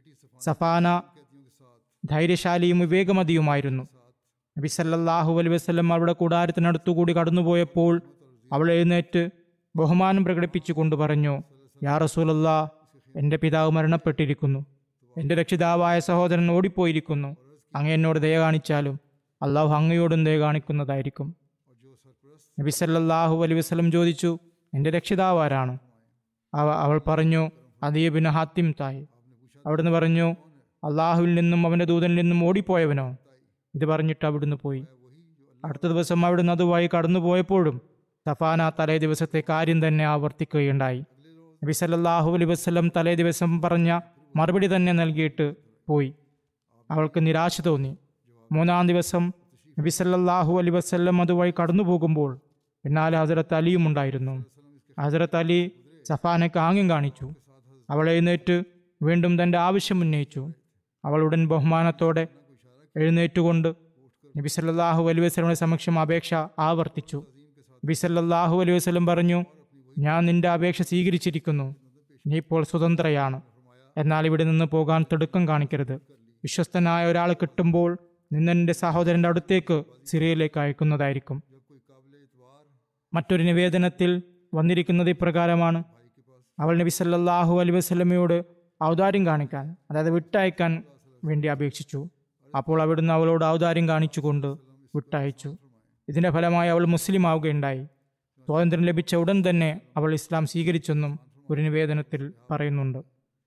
സഫാന कैदियों के साथ ധൈര്യശാലിയും വിവേകമതിയുമായിരുന്നു നബി സല്ലല്ലാഹു അലൈഹി വസല്ലം അവളുടെ കൂടാരത്തിനടുത്തുകൂടി കടന്നുപോയപ്പോൾ അവൾ എഴുന്നേറ്റ് ബഹുമാനം പ്രകടിപ്പിച്ചുകൊണ്ട് പറഞ്ഞു യാ റസൂലല്ലാ എൻ്റെ പിതാവ് മരണപ്പെട്ടിരിക്കുന്നു എൻ്റെ രക്ഷിതാവായ സഹോദരൻ ഓടിപ്പോയിരിക്കുന്നു അങ്ങ് എന്നോട് ദയ കാണിച്ചാലും അള്ളാഹു അങ്ങയോടും ദയ കാണിക്കുന്നതായിരിക്കും और जो सरप्रस्त നബി സല്ലല്ലാഹു അലൈഹി വസല്ലം ചോദിച്ചു എൻ്റെ രക്ഷിതാവ് ആരാണ് അവ അവൾ പറഞ്ഞു അദീബിന് ഹാത്തിം തായി അവിടുന്ന് പറഞ്ഞു അള്ളാഹുവിൽ നിന്നും അവൻ്റെ ദൂതനിൽ നിന്നും ഓടിപ്പോയവനോ ഇത് പറഞ്ഞിട്ട് അവിടുന്ന് പോയി അടുത്ത ദിവസം അവിടുന്ന് അതുമായി കടന്നു പോയപ്പോഴും സഫാന തലേ ദിവസത്തെ കാര്യം തന്നെ ആവർത്തിക്കുകയുണ്ടായി നബി സല്ലല്ലാഹു അലൈഹി വസല്ലം തലേ ദിവസം പറഞ്ഞ മറുപടി തന്നെ നൽകിയിട്ട് പോയി അവൾക്ക് നിരാശ തോന്നി മൂന്നാം ദിവസം നബി സല്ലല്ലാഹു അലൈഹി വസല്ലം അതുവഴി കടന്നു പോകുമ്പോൾ പിന്നാലെ ഹസരത്ത് അലിയും ഉണ്ടായിരുന്നു ഹസരത്ത് അലി സഫാനയ്ക്ക് ആംഗ്യം കാണിച്ചു അവൾ എഴുന്നേറ്റ് വീണ്ടും തൻ്റെ ആവശ്യം ഉന്നയിച്ചു അവൾ ഉടൻ ബഹുമാനത്തോടെ എഴുന്നേറ്റുകൊണ്ട് നബി സല്ലല്ലാഹു അലൈഹി വസല്ലമയുടെ സമക്ഷം അപേക്ഷ ആവർത്തിച്ചു നബി സല്ലല്ലാഹു അലൈഹി വസല്ലം പറഞ്ഞു ഞാൻ നിന്റെ അപേക്ഷ സ്വീകരിച്ചിരിക്കുന്നു നീ ഇപ്പോൾ സ്വതന്ത്രയാണ് എന്നാൽ ഇവിടെ നിന്ന് പോകാൻ തിടുക്കം കാണിക്കരുത് വിശ്വസ്തനായ ഒരാൾ കിട്ടുമ്പോൾ നിന്നെൻ്റെ സഹോദരൻ്റെ അടുത്തേക്ക് സിറിയയിലേക്ക് അയക്കുന്നതായിരിക്കും कोई काबिल एतवार മറ്റൊരു നിവേദനത്തിൽ വന്നിരിക്കുന്നത് ഇപ്രകാരമാണ് അവൾ നബി സല്ലല്ലാഹു അലൈഹി വസല്ലമയോട് ഔദാര്യം കാണിക്കാൻ അതായത് വിട്ടയക്കാൻ വേണ്ടി അപേക്ഷിച്ചു അപ്പോൾ അവിടുന്ന് അവളോട് ഔദാര്യം കാണിച്ചുകൊണ്ട് വിട്ടയച്ചു ഇതിന്റെ ഫലമായി അവൾ മുസ്ലിം ആവുകയുണ്ടായി സ്വാതന്ത്ര്യം ലഭിച്ച ഉടൻ തന്നെ അവൾ ഇസ്ലാം സ്വീകരിച്ചെന്നും ഒരു നിവേദനത്തിൽ പറയുന്നുണ്ട്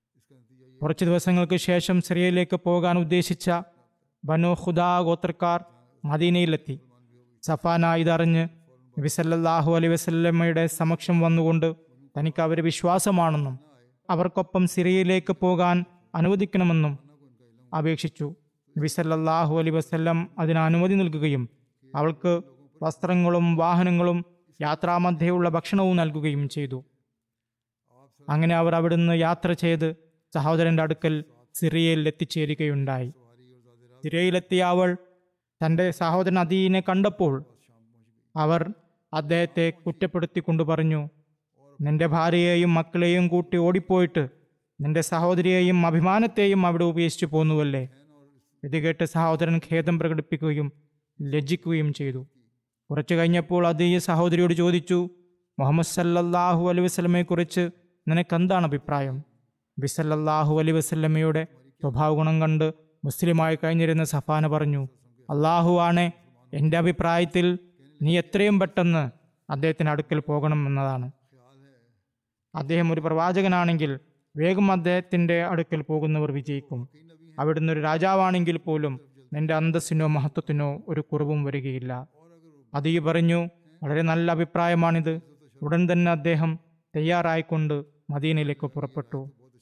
കുറച്ച് ദിവസങ്ങൾക്ക് ശേഷം സിറിയയിലേക്ക് പോകാൻ ഉദ്ദേശിച്ച ബനു ഖുദാ ഗോത്രക്കാർ മദീനയിലെത്തി സഫാന ഇതറിഞ്ഞ് നബി സല്ലല്ലാഹു അലൈഹി വസല്ലമ്മയുടെ സമക്ഷം വന്നുകൊണ്ട് തനിക്ക് അവരെ വിശ്വാസമാണെന്നും അവർക്കൊപ്പം സിറിയയിലേക്ക് പോകാൻ അനുവദിക്കണമെന്നും അപേക്ഷിച്ചു നബി സല്ലല്ലാഹു അലൈഹി വസല്ലം അതിന് അനുമതി നൽകുകയും അവൾക്ക് വസ്ത്രങ്ങളും വാഹനങ്ങളും യാത്രാമധ്യയുള്ള ഭക്ഷണവും നൽകുകയും ചെയ്തു അങ്ങനെ അവർ അവിടുന്ന് യാത്ര ചെയ്ത് സഹോദരന്റെ അടുക്കൽ സിറിയയിൽ എത്തിച്ചേരുകയുണ്ടായി സിറിയയിലെത്തിയ അവൾ തൻ്റെ സഹോദരൻ അദീനെ കണ്ടപ്പോൾ അവർ അദ്ദേഹത്തെ കുറ്റപ്പെടുത്തിക്കൊണ്ട് പറഞ്ഞു നിന്റെ ഭാര്യയെയും മക്കളെയും കൂട്ടി ഓടിപ്പോയിട്ട് നിന്റെ സഹോദരിയെയും അഭിമാനത്തെയും അവിടെ ഉപേക്ഷിച്ചു പോന്നുവല്ലേ ഇത് കേട്ട് സഹോദരൻ ഖേദം പ്രകടിപ്പിക്കുകയും ലജ്ജിക്കുകയും ചെയ്തു കുറച്ചു കഴിഞ്ഞപ്പോൾ അത് ഈ സഹോദരിയോട് ചോദിച്ചു മുഹമ്മദ് സല്ലല്ലാഹു അലൈഹി വസല്ലമയെ കുറിച്ച് നിനക്ക് എന്താണ് അഭിപ്രായം നബി സല്ലല്ലാഹു അലൈഹി വസല്ലമയുടെ സ്വഭാവ ഗുണം കണ്ട് മുസ്ലിമായി കഴിഞ്ഞിരുന്ന സഫാന പറഞ്ഞു അള്ളാഹു ആണ് എൻ്റെ അഭിപ്രായത്തിൽ നീ എത്രയും പെട്ടെന്ന് അദ്ദേഹത്തിന് അടുക്കൽ പോകണം എന്നതാണ് അദ്ദേഹം ഒരു പ്രവാചകനാണെങ്കിൽ വേഗം അദ്ദേഹത്തിൻ്റെ അടുക്കൽ പോകുന്നവർ വിജയിക്കും അവിടുന്ന് ഒരു രാജാവാണെങ്കിൽ പോലും നിന്റെ അന്തസ്സിനോ മഹത്വത്തിനോ ഒരു കുറവും വരികയില്ല അതീ പറഞ്ഞു വളരെ നല്ല അഭിപ്രായമാണിത് ഉടൻ തന്നെ അദ്ദേഹം തയ്യാറായിക്കൊണ്ട് മദീനയിലേക്ക് പുറപ്പെട്ടു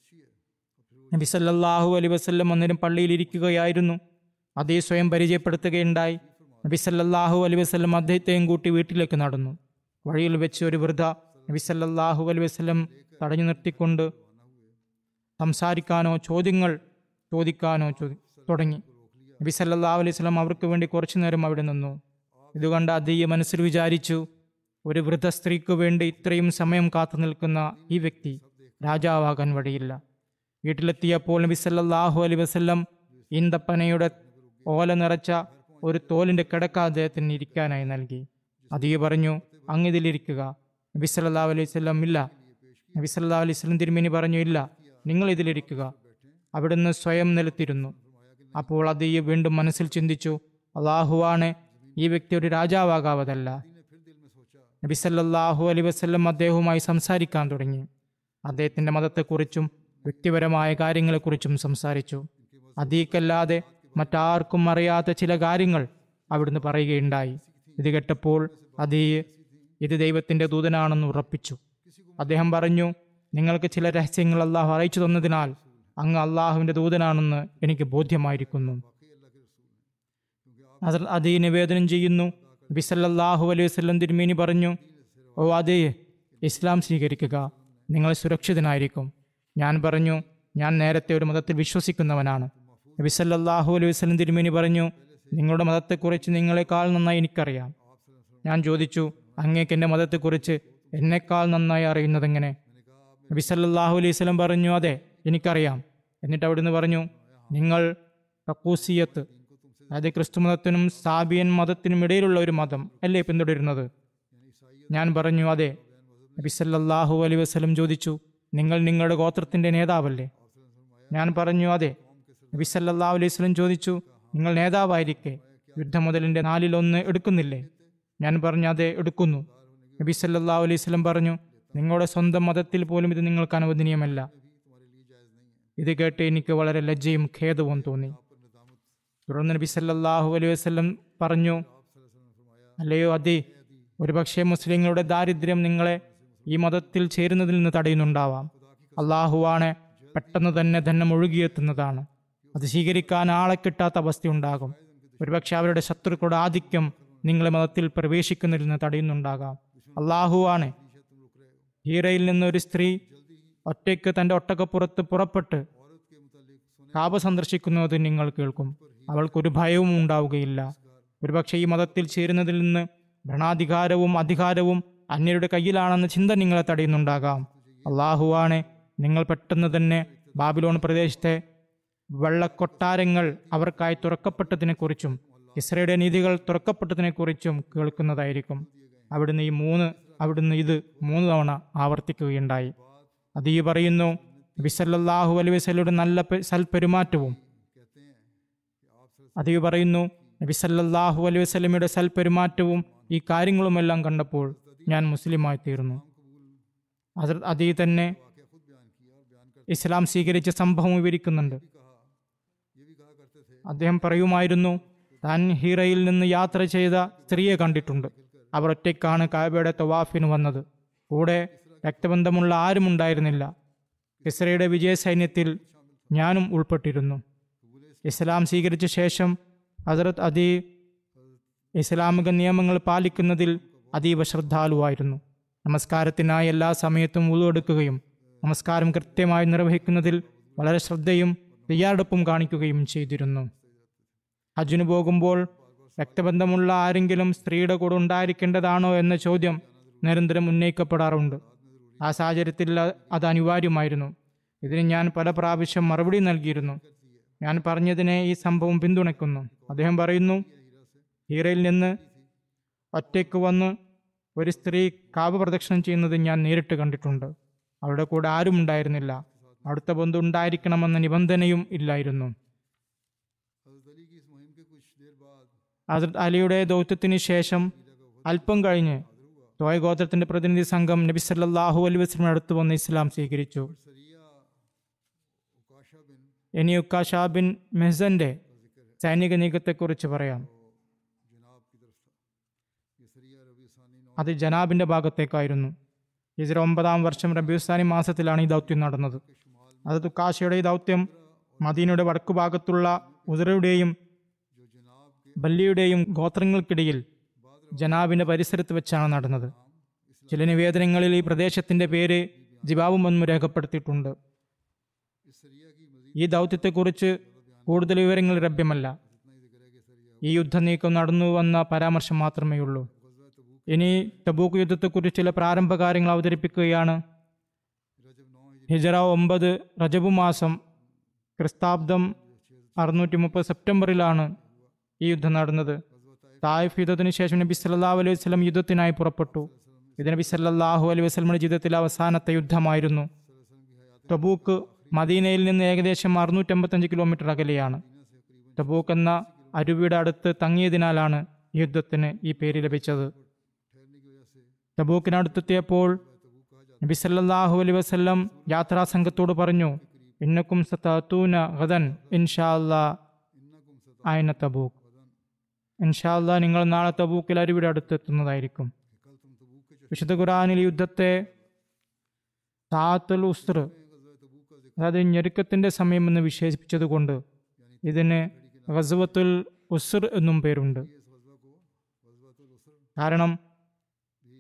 നബി സല്ലല്ലാഹു അലൈഹി വസല്ലം അന്നേരം പള്ളിയിൽ ഇരിക്കുകയായിരുന്നു അതേ സ്വയം പരിചയപ്പെടുത്തുകയുണ്ടായി നബി സല്ലല്ലാഹു അലൈഹി വസല്ലം അദ്ദേഹത്തെയും കൂട്ടി വീട്ടിലേക്ക് നടന്നു വഴിയിൽ വെച്ച് ഒരു വൃദ്ധ നബി സല്ലല്ലാഹു അലൈഹി വസല്ലം തടഞ്ഞു നിർത്തിക്കൊണ്ട് സംസാരിക്കാനോ ചോദ്യങ്ങൾ ചോദിക്കാനോ ചോദി തുടങ്ങി നബി സല്ലല്ലാഹു അലൈഹി വസല്ലം അവർക്ക് വേണ്ടി കുറച്ചു നേരം അവിടെ നിന്നു ഇതുകണ്ട് അതീയ മനസ്സിൽ വിചാരിച്ചു ഒരു വൃദ്ധ സ്ത്രീക്ക് വേണ്ടി ഇത്രയും സമയം കാത്തു നിൽക്കുന്ന ഈ വ്യക്തി രാജാവാകാൻ വഴിയില്ല വീട്ടിലെത്തിയപ്പോൾ നബി സല്ലല്ലാഹു അലൈഹി വസല്ലം ഈന്തപ്പനയുടെ ഓല നിറച്ച ഒരു തോലിന്റെ കിടക്ക അദ്ദേഹത്തിന് ഇരിക്കാനായി നൽകി അതീ പറഞ്ഞു അങ്ങ് ഇതിലിരിക്കുക നബി സല്ലല്ലാഹു അലൈഹി വസല്ലം ഇല്ല നബി സല്ലല്ലാഹു അലൈഹി വസല്ലം തിരുമേനി പറഞ്ഞു ഇല്ല നിങ്ങൾ ഇതിലിരിക്കുക അവിടുന്ന് സ്വയം നിലത്തിരുന്നു അപ്പോൾ അതീ വീണ്ടും മനസ്സിൽ ചിന്തിച്ചു അള്ളാഹുവാണ് ഈ വ്യക്തി ഒരു രാജാവാകാവതല്ല നബി സല്ലല്ലാഹു അലൈഹി വസല്ലം അദ്ദേഹവുമായി സംസാരിക്കാൻ തുടങ്ങി അദ്ദേഹത്തിന്റെ മതത്തെക്കുറിച്ചും വ്യക്തിപരമായ കാര്യങ്ങളെക്കുറിച്ചും സംസാരിച്ചു അതീക്കല്ലാതെ മറ്റാർക്കും അറിയാത്ത ചില കാര്യങ്ങൾ അവിടുന്ന് പറയുകയുണ്ടായി ഇത് കേട്ടപ്പോൾ അതീ ഇത് ദൈവത്തിന്റെ ദൂതനാണെന്ന് ഉറപ്പിച്ചു അദ്ദേഹം പറഞ്ഞു നിങ്ങൾക്ക് ചില രഹസ്യങ്ങൾ അള്ളാഹു അറിയിച്ചു തന്നതിനാൽ അങ്ങ് അള്ളാഹുവിന്റെ ദൂതനാണെന്ന് എനിക്ക് ബോധ്യമായിരിക്കുന്നു അതിൽ അതീ നിവേദനം ചെയ്യുന്നു നബി സല്ലല്ലാഹു അലൈഹി വസല്ലം തിരുമേനി പറഞ്ഞു ഓ അതേ ഇസ്ലാം സ്വീകരിക്കുക നിങ്ങൾ സുരക്ഷിതനായിരിക്കും ഞാൻ പറഞ്ഞു ഞാൻ നേരത്തെ ഒരു മതത്തിൽ വിശ്വസിക്കുന്നവനാണ് നബി സല്ലല്ലാഹു അലൈഹി വസല്ലം തിരുമേനി പറഞ്ഞു നിങ്ങളുടെ മതത്തെക്കുറിച്ച് നിങ്ങളെക്കാൾ നന്നായി എനിക്കറിയാം ഞാൻ ചോദിച്ചു അങ്ങേക്ക് എൻ്റെ മതത്തെക്കുറിച്ച് എന്നെക്കാൾ നന്നായി അറിയുന്നതെങ്ങനെ നബി സല്ലല്ലാഹു അലൈഹി വസല്ലം പറഞ്ഞു അതെ എനിക്കറിയാം എന്നിട്ട് അവിടുന്ന് പറഞ്ഞു നിങ്ങൾ കക്കൂസിയത്ത് അതായത് ക്രിസ്തു മതത്തിനും സാബിയൻ മതത്തിനും ഇടയിലുള്ള ഒരു മതം അല്ലേ പിന്തുടരുന്നത് ഞാൻ പറഞ്ഞു അതെ നബി സല്ലല്ലാഹു അലൈഹി വസല്ലം ചോദിച്ചു നിങ്ങൾ നിങ്ങളുടെ ഗോത്രത്തിന്റെ നേതാവല്ലേ ഞാൻ പറഞ്ഞു അതെ നബി സല്ലല്ലാഹു അലൈഹി വസല്ലം ചോദിച്ചു നിങ്ങൾ നേതാവായിരിക്കെ യുദ്ധമുതലിന്റെ നാലിലൊന്ന് എടുക്കുന്നില്ലേ ഞാൻ പറഞ്ഞു അതെ എടുക്കുന്നു നബി സല്ലല്ലാഹു അലൈഹി വസല്ലം പറഞ്ഞു നിങ്ങളുടെ സ്വന്തം മതത്തിൽ പോലും ഇത് നിങ്ങൾക്ക് അനുവദനീയമല്ല ഇത് കേട്ട് എനിക്ക് വളരെ ലജ്ജയും ഖേദവും തോന്നി തുടർന്ന് നബി സല്ലല്ലാഹു അലൈഹി വസല്ലം പറഞ്ഞു അല്ലയോ അതി ഒരുപക്ഷെ മുസ്ലിങ്ങളുടെ ദാരിദ്ര്യം നിങ്ങളെ ഈ മതത്തിൽ ചേരുന്നതിൽ നിന്ന് തടയുന്നുണ്ടാവാം അള്ളാഹുവാണ് പെട്ടെന്ന് തന്നെ ധനം ഒഴുകിയെത്തുന്നതാണ് അത് സ്വീകരിക്കാൻ ആളെ കിട്ടാത്ത അവസ്ഥയുണ്ടാകും ഒരുപക്ഷെ അവരുടെ ശത്രുക്കളുടെ ആധിക്യം നിങ്ങളെ മതത്തിൽ പ്രവേശിക്കുന്നതിൽ നിന്ന് തടയുന്നുണ്ടാകാം അള്ളാഹുവാണ് ഹീറയിൽ നിന്ന് ഒരു സ്ത്രീ ഒറ്റയ്ക്ക് തന്റെ ഒട്ടകപ്പുറത്ത് പുറപ്പെട്ട് കാബ സന്ദർശിക്കുന്നത് നിങ്ങൾ കേൾക്കും അവൾക്കൊരു ഭയവും ഉണ്ടാവുകയില്ല ഒരുപക്ഷെ ഈ മതത്തിൽ ചേരുന്നതിൽ നിന്ന് ഭരണാധികാരവും അധികാരവും അന്യരുടെ കയ്യിലാണെന്ന ചിന്ത നിങ്ങളെ തടയുന്നുണ്ടാകാം അള്ളാഹുവാണ് നിങ്ങൾ പെട്ടെന്ന് തന്നെ ബാബിലോൺ പ്രദേശത്തെ വെള്ളക്കൊട്ടാരങ്ങൾ അവർക്കായി തുറക്കപ്പെട്ടതിനെക്കുറിച്ചും ഇസ്രയുടെ നീതികൾ തുറക്കപ്പെട്ടതിനെക്കുറിച്ചും കേൾക്കുന്നതായിരിക്കും അവിടുന്ന് ഈ മൂന്ന് അവിടുന്ന് ഇത് മൂന്ന് തവണ ആവർത്തിക്കുകയുണ്ടായി അത് ഈ പറയുന്നു ബിസല്ലാഹു അലൈഹി വസല്ലയുടെ നല്ല പെ- സൽപെരുമാറ്റവും അത് ഈ പറയുന്നു നബിസല്ലാഹു അലൈഹി വസല്ലമയുടെ സൽപെരുമാറ്റവും ഈ കാര്യങ്ങളുമെല്ലാം കണ്ടപ്പോൾ ഞാൻ മുസ്ലിമായി തീർന്നു അത് അതീ തന്നെ ഇസ്ലാം സ്വീകരിച്ച സംഭവം വിവരിക്കുന്നുണ്ട് അദ്ദേഹം പറയുമായിരുന്നു താൻ ഹീറയിൽ നിന്ന് യാത്ര ചെയ്ത സ്ത്രീയെ കണ്ടിട്ടുണ്ട് അവർ ഒറ്റയ്ക്കാണ് കാബയുടെ തവാഫിന് വന്നത് കൂടെ രക്തബന്ധമുള്ള ആരും ഉണ്ടായിരുന്നില്ല ഇസ്രയുടെ വിജയ സൈന്യത്തിൽ ഞാനും ഉൾപ്പെട്ടിരുന്നു ഇസ്ലാം സ്വീകരിച്ച ശേഷം ഹസരത് അദീ ഇസ്ലാമിക നിയമങ്ങൾ പാലിക്കുന്നതിൽ അതീവ ശ്രദ്ധാലുവായിരുന്നു നമസ്കാരത്തിനായി എല്ലാ സമയത്തും ഉളവെടുക്കുകയും നമസ്കാരം കൃത്യമായി നിർവഹിക്കുന്നതിൽ വളരെ ശ്രദ്ധയും തയ്യാറെടുപ്പും കാണിക്കുകയും ചെയ്തിരുന്നു ഹജ്ജിന് പോകുമ്പോൾ രക്തബന്ധമുള്ള ആരെങ്കിലും സ്ത്രീയുടെ കൂടെ ഉണ്ടായിരിക്കേണ്ടതാണോ എന്ന ചോദ്യം നിരന്തരം ഉന്നയിക്കപ്പെടാറുണ്ട് ആ സാഹചര്യത്തിൽ അ- അത് അനിവാര്യമായിരുന്നു ഇതിന് ഞാൻ പല പ്രാവശ്യം മറുപടി നൽകിയിരുന്നു ഞാൻ പറഞ്ഞതിനെ ഈ സംഭവം പിന്തുണയ്ക്കുന്നു അദ്ദേഹം പറയുന്നു ഹീറയിൽ നിന്ന് ഒറ്റയ്ക്ക് വന്ന് ഒരു സ്ത്രീ കാവ പ്രദക്ഷിണം ചെയ്യുന്നത് ഞാൻ നേരിട്ട് കണ്ടിട്ടുണ്ട് അവരുടെ കൂടെ ആരും ഉണ്ടായിരുന്നില്ല അടുത്ത ബന്ധു ഉണ്ടായിരിക്കണമെന്ന നിബന്ധനയും ഇല്ലായിരുന്നു ഹസരത് അലിയുടെ ദൗത്യത്തിന് ശേഷം അല്പം കഴിഞ്ഞ് തോയ ഗോത്രത്തിന്റെ പ്രതിനിധി സംഘം നബി സല്ലല്ലാഹു അലൈഹി വസല്ലം അടുത്ത് വന്ന് ഇസ്ലാം സ്വീകരിച്ചു ഇനി ഉക്കാഷ ബിൻ മെഹസന്റെ സൈനിക നീക്കത്തെക്കുറിച്ച് പറയാം അത് ജനാബിന്റെ ഭാഗത്തേക്കായിരുന്നു ഹിജ്റ ഒമ്പതാം വർഷം റബിയുസാനി മാസത്തിലാണ് ഈ ദൗത്യം നടന്നത് അത് തുക്കാശയുടെ ഈ ദൗത്യം മദീനയുടെ വടക്കു ഭാഗത്തുള്ള ഉദറയുടെയും ബല്ലിയുടെയും ഗോത്രങ്ങൾക്കിടയിൽ ജനാബിന്റെ പരിസരത്ത് വെച്ചാണ് നടന്നത് ചില നിവേദനങ്ങളിൽ ഈ പ്രദേശത്തിന്റെ പേര് ജിബാബും എന്നും രേഖപ്പെടുത്തിയിട്ടുണ്ട് इस सरिया की मजीद ഈ ദൗത്യത്തെക്കുറിച്ച് കൂടുതൽ വിവരങ്ങൾ ലഭ്യമല്ല इतना ही जिक्र है कि सरिया ഈ യുദ്ധനീക്കം നടന്നു വന്ന പരാമർശം മാത്രമേ ഉള്ളൂ गजवा तबूक ഇനി തബൂക്ക് യുദ്ധത്തെക്കുറിച്ച് ചില പ്രാരംഭ കാര്യങ്ങൾ അവതരിപ്പിക്കുകയാണ് रजब नौ हिजरी ഹിജറ ഒമ്പത് റജബു മാസം ക്രിസ്താബ്ദം അറുന്നൂറ്റി മുപ്പത് സെപ്റ്റംബറിലാണ് ഈ യുദ്ധം നടന്നത് गजवा ताइफ തായിഫ് യുദ്ധത്തിന് ശേഷം നബി സല്ലല്ലാഹു അലൈഹി വസല്ലം യുദ്ധത്തിനായി പുറപ്പെട്ടു ഇത് നബി സല്ലല്ലാഹു അലൈഹി വസല്ലമയുടെ ജീവിതത്തിലെ അവസാനത്തെ യുദ്ധമായിരുന്നു वसल्लम की हयात തബൂക്ക് മദീനയിൽ നിന്ന് ഏകദേശം അറുന്നൂറ്റമ്പത്തഞ്ച് കിലോമീറ്റർ അകലെയാണ് मदीना से करीबन തബൂക്ക് എന്ന അരുവിയുടെ അടുത്ത് തങ്ങിയതിനാലാണ് ഈ യുദ്ധത്തിന് ഈ പേര് ലഭിച്ചത് ठहरने की वजह से തബൂക്കിനടുത്തെത്തിയപ്പോൾ तबूक कहा जाता നബി സല്ലല്ലാഹു അലൈഹി വസല്ലം യാത്രാ സംഘത്തോട് പറഞ്ഞു ഇന്നക്കും സതൂന ഗദൻ ഇൻഷാ അല്ലാ इन्नकुम सता ആയന തബൂക്ക് गदन ഇൻഷാ അല്ലാ നിങ്ങൾ നാളെ തബൂക്കിൽ അരുവിയുടെ അടുത്തെത്തുന്നതായിരിക്കും कि कल तुम तबूक के चश्मे വിശുദ്ധ ഖുറാനിൽ ഈ യുദ്ധത്തെ സാത്തുൽ ഉസ്ർ में गजवा तबूक का जिक्र അതായത് ഞെരുക്കത്തിന്റെ സമയം എന്ന് വിശേഷിപ്പിച്ചതുകൊണ്ട് ഇതിന് ഗസ്വത്തുൽ ഉസ്ർ എന്നും പേരുണ്ട് इस गजवा को गजवातुल उसर കാരണം भी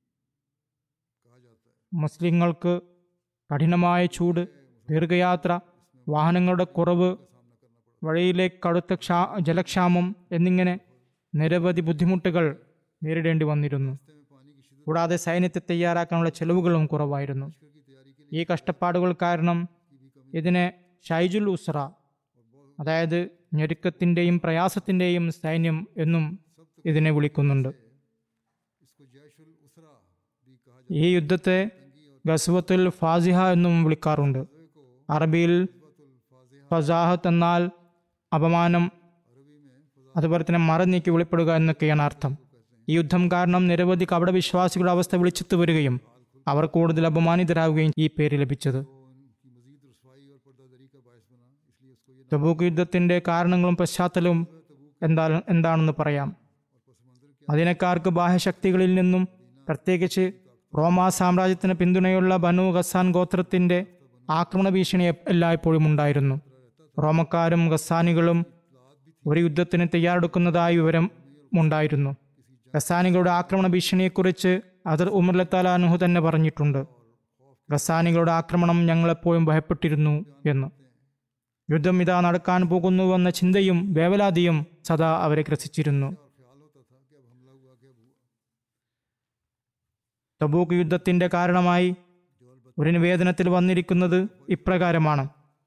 कहा जाता है മുസ്ലിങ്ങൾക്ക് കഠിനമായ ചൂട് ദീർഘയാത്ര വാഹനങ്ങളുടെ കുറവ് വഴിയിലെ കടുത്ത ക്ഷാ ജലക്ഷാമം എന്നിങ്ങനെ നിരവധി ബുദ്ധിമുട്ടുകൾ നേരിടേണ്ടി വന്നിരുന്നു रास्ते में पानी की शिदत കൂടാതെ സൈന്യത്തെ തയ്യാറാക്കാനുള്ള ചെലവുകളും കുറവായിരുന്നു लश्कर की तैयारी के लिए ഈ കഷ്ടപ്പാടുകൾ കാരണം की भी कमी ഇതിനെ ഷൈജുൽ ഉസ്ര അതായത് ഞെരുക്കത്തിൻ്റെയും പ്രയാസത്തിൻ്റെയും സൈന്യം എന്നും ഇതിനെ വിളിക്കുന്നുണ്ട് इसको जैशुल उसरा भी कहा जाता ഈ യുദ്ധത്തെ ഗസ്വത്തുൽ ഫാസിഹ എന്നും വിളിക്കാറുണ്ട് है को അറബിയിൽ गजवातुल फाजिहा ഫസാഹത്ത് എന്നാൽ അപമാനം अरबी में फजा അതുപോലെ തന്നെ മറനീക്കി വെളിപ്പെടുക എന്നൊക്കെയാണ് അർത്ഥം ഈ യുദ്ധം കാരണം നിരവധി കപട വിശ്വാസികളുടെ അവസ്ഥ വിളിച്ചെത്തു വരികയും അവർ കൂടുതൽ അപമാനിതരാകുകയും ഈ പേര് ലഭിച്ചത് को उनकी मजीद रसवाई और पर्दादरी का बायस बना इसलिए उसको ये തബൂക്ക് യുദ്ധത്തിന്റെ കാരണങ്ങളും പശ്ചാത്തലവും എന്താ എന്താണെന്ന് പറയാം മദീനക്കാർക്ക് ബാഹ്യശക്തികളിൽ നിന്നും പ്രത്യേകിച്ച് റോമാ സാമ്രാജ്യത്തിന് പിന്തുണയുള്ള ബനു ഖസാൻ ഗോത്രത്തിന്റെ ആക്രമണ ഭീഷണി എ- എല്ലായ്പ്പോഴും ഉണ്ടായിരുന്നു റോമക്കാരും ഖസാനികളും ഒരു യുദ്ധത്തിന് തയ്യാറെടുക്കുന്നതായി വിവരം ഉണ്ടായിരുന്നു ഖസാനികളുടെ ആക്രമണ ഭീഷണിയെക്കുറിച്ച് അതർ ഉമർലത്താലാനുഹു തന്നെ പറഞ്ഞിട്ടുണ്ട് ഖസാനികളുടെ ആക്രമണം ഞങ്ങളെപ്പോഴും ഭയപ്പെട്ടിരുന്നു എന്ന് യുദ്ധം ഇതാ നടക്കാൻ പോകുന്നുവെന്ന ചിന്തയും വേവലാതിയും സദാ അവരെ ഗ്രസിച്ചിരുന്നു ख्याल होता था कि अब हमला हुआ कि अब हुआ തബൂക്ക് യുദ്ധത്തിന്റെ കാരണമായി ഒരു നിവേദനത്തിൽ വന്നിരിക്കുന്നത് ഇപ്രകാരമാണ്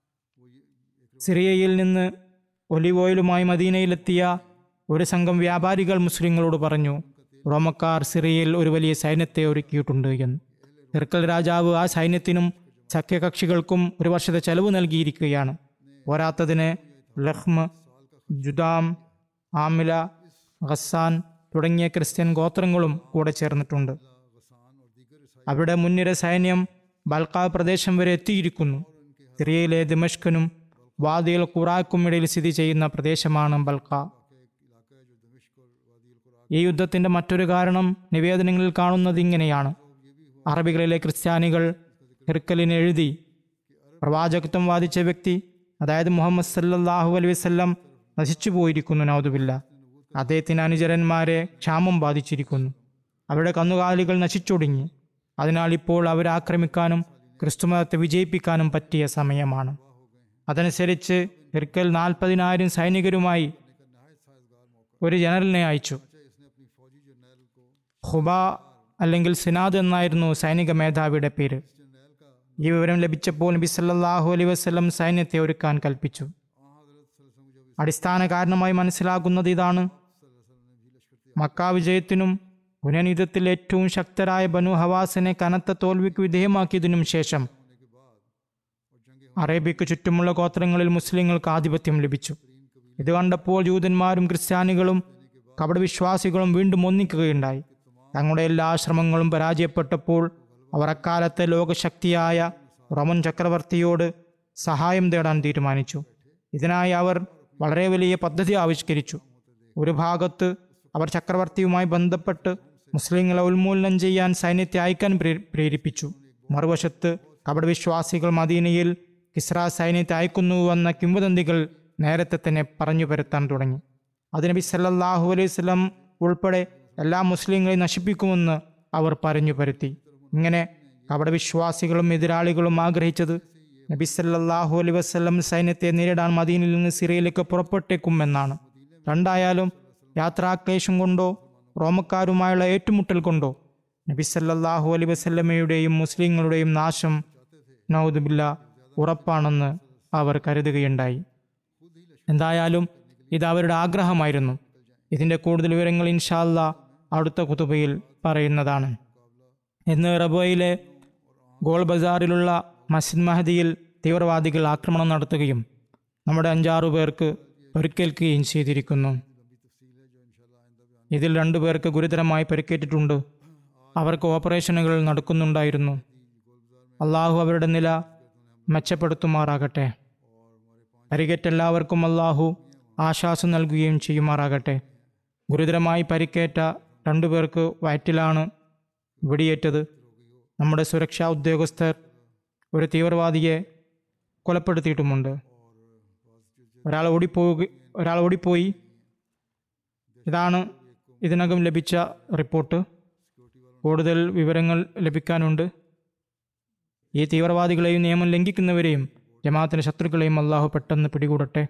സിറിയയിൽ നിന്ന് ഒലിവ് ഓയിലുമായി മദീനയിലെത്തിയ ഒരു സംഘം വ്യാപാരികൾ മുസ്ലിങ്ങളോട് പറഞ്ഞു റോമക്കാർ സിറിയയിൽ ഒരു വലിയ സൈന്യത്തെ ഒരുക്കിയിട്ടുണ്ട് എന്ന് ഹിർക്കൽ രാജാവ് ആ സൈന്യത്തിനും സഖ്യകക്ഷികൾക്കും ഒരു വർഷത്തെ ചെലവ് നൽകിയിരിക്കുകയാണ് പോരാത്തതിന് ലഹ്മ ജുദാം ആമില ഖസാൻ തുടങ്ങിയ ക്രിസ്ത്യൻ ഗോത്രങ്ങളും കൂടെ ചേർന്നിട്ടുണ്ട് गसान और दीगर ईसाई അവിടെ മുൻനിര സൈന്യം ബൽക്കാ പ്രദേശം വരെ എത്തിയിരിക്കുന്നു സിറിയയിലെ ദിമഷ്കനും വാദിയൽ ഖുറാക്കും ഇടയിൽ സ്ഥിതി ചെയ്യുന്ന പ്രദേശമാണ് ബൽക്ക का एक इलाका है जो दमिश्क और वादी अल कुराक ഈ യുദ്ധത്തിന്റെ മറ്റൊരു കാരണം നിവേദനങ്ങളിൽ കാണുന്നത് ഇങ്ങനെയാണ് അറബികളിലെ ക്രിസ്ത്യാനികൾ ഹിർക്കലിന് എഴുതി പ്രവാചകത്വം വാദിച്ച വ്യക്തി അതായത് മുഹമ്മദ് സല്ലല്ലാഹു അലൈഹി വസല്ലം നശിച്ചു പോയിരിക്കുന്നു നൗദുബില്ല അദ്ദേഹത്തിന് അനുചരന്മാരെ ക്ഷാമം ബാധിച്ചിരിക്കുന്നു അവരുടെ കന്നുകാലികൾ നശിച്ചൊടുങ്ങി അതിനാൽ ഇപ്പോൾ അവരെ ആക്രമിക്കാനും ക്രിസ്തുമതത്തെ വിജയിപ്പിക്കാനും പറ്റിയ സമയമാണ് അതനുസരിച്ച് ഹിർക്കൽ നാൽപ്പതിനായിരം സൈനികരുമായി ഒരു ജനറലിനെ അയച്ചു इसने अपनी फौजी जर्नैल को ഹുബ അല്ലെങ്കിൽ സിനാദ് എന്നായിരുന്നു സൈനിക മേധാവിയുടെ പേര് जर्नैल का ഈ വിവരം ലഭിച്ചപ്പോൾ നബി സല്ലല്ലാഹു അലൈഹി വസല്ലം സൈന്യത്തെ ഒരുക്കാൻ കൽപ്പിച്ചു आ हजरत सल्लल्लाहु अलैहि वसल्लम जब അടിസ്ഥാന കാരണമായി മനസ്സിലാകുന്നത് ഇതാണ് മക്ക വിജയത്തിനും പുനനീതത്തിൽ ഏറ്റവും ശക്തരായ ബനു ഹവാസിനെ കനത്ത തോൽവിക്ക് വിധേയമാക്കിയതിനും ശേഷം അറേബ്യക്ക് ചുറ്റുമുള്ള ഗോത്രങ്ങളിൽ മുസ്ലിങ്ങൾക്ക് ആധിപത്യം ലഭിച്ചു ഇത് കണ്ടപ്പോൾ ജൂതന്മാരും ക്രിസ്ത്യാനികളും കപടവിശ്വാസികളും വീണ്ടും ഒന്നിക്കുകയുണ്ടായി തങ്ങളുടെ എല്ലാ ശ്രമങ്ങളും പരാജയപ്പെട്ടപ്പോൾ അവർ അക്കാലത്തെ ലോകശക്തിയായ റോമൻ ചക്രവർത്തിയോട് സഹായം തേടാൻ തീരുമാനിച്ചു ഇതിനായി അവർ വളരെ വലിയ പദ്ധതി ആവിഷ്കരിച്ചു ഒരു ഭാഗത്ത് അവർ ചക്രവർത്തിയുമായി ബന്ധപ്പെട്ട് മുസ്ലിങ്ങളെ ഉന്മൂലനം ചെയ്യാൻ സൈന്യത്തെ അയക്കാൻ പ്രേ- പ്രേരിപ്പിച്ചു മറുവശത്ത് കപടവിശ്വാസികൾ മദീനയിൽ കിസ്ര സൈന്യത്തെ അയക്കുന്നുവെന്ന കിംവദന്തികൾ നേരത്തെ തന്നെ പറഞ്ഞു പരത്താൻ തുടങ്ങി അത് നബി സല്ലല്ലാഹു അലൈഹി വസല്ലം ഉൾപ്പെടെ എല്ലാ മുസ്ലിങ്ങളെയും നശിപ്പിക്കുമെന്ന് അവർ പറഞ്ഞു പരത്തി ഇങ്ങനെ കപടവിശ്വാസികളും എതിരാളികളും ആഗ്രഹിച്ചത് നബി സല്ലല്ലാഹു അലൈഹി വസല്ലം സൈന്യത്തെ നേരിടാൻ മദീനയിൽ നിന്ന് സിറിയയിലേക്ക് പുറപ്പെട്ടേക്കുമെന്നാണ് രണ്ടായാലും യാത്രാക്ലേശം കൊണ്ടോ റോമക്കാരുമായുള്ള ഏറ്റുമുട്ടൽ കൊണ്ടോ നബി സല്ലല്ലാഹു അലൈഹി വസല്ലമയുടെയും മുസ്ലിങ്ങളുടെയും നാശം നൗദുബില്ല ഉറപ്പാണെന്ന് അവർ കരുതുകയുണ്ടായി എന്തായാലും ഇത് അവരുടെ ആഗ്രഹമായിരുന്നു ഇതിൻ്റെ കൂടുതൽ വിവരങ്ങൾ ഇൻഷാല്ല അടുത്ത കുതുബയിൽ പറയുന്നതാണ് ഇന്ന് റബോയിലെ ഗോൾ ബസാറിലുള്ള മസ്ജിദ് മഹദിയിൽ തീവ്രവാദികൾ ആക്രമണം നടത്തുകയും നമ്മുടെ അഞ്ചാറു പേർക്ക് പരിക്കേൽക്കുകയും ചെയ്തിരിക്കുന്നു ഇതിൽ രണ്ടു പേർക്ക് ഗുരുതരമായി പരിക്കേറ്റിട്ടുണ്ട് അവർക്ക് ഓപ്പറേഷനുകൾ നടക്കുന്നുണ്ടായിരുന്നു അള്ളാഹു അവരുടെ നില മെച്ചപ്പെടുത്തുമാറാകട്ടെ പരിക്കേറ്റെല്ലാവർക്കും അള്ളാഹു ആശ്വാസം നൽകുകയും ചെയ്യുമാറാകട്ടെ ഗുരുതരമായി പരിക്കേറ്റ രണ്ടുപേർക്ക് വയറ്റിലാണ് വെടിയേറ്റത് നമ്മുടെ സുരക്ഷാ ഉദ്യോഗസ്ഥർ ഒരു തീവ്രവാദിയെ കൊലപ്പെടുത്തിയിട്ടുമുണ്ട് ഒരാൾ ഓടിപ്പോവുക ഒരാൾ ഓടിപ്പോയി ഇതാണ് ഇതിനകം ലഭിച്ച റിപ്പോർട്ട് കൂടുതൽ വിവരങ്ങൾ ലഭിക്കാനുണ്ട് ഈ തീവ്രവാദികളെയും നിയമം ലംഘിക്കുന്നവരെയും ജമാഅത്തിന്റെ ശത്രുക്കളെയും അള്ളാഹു പെട്ടെന്ന് പിടികൂടട്ടെ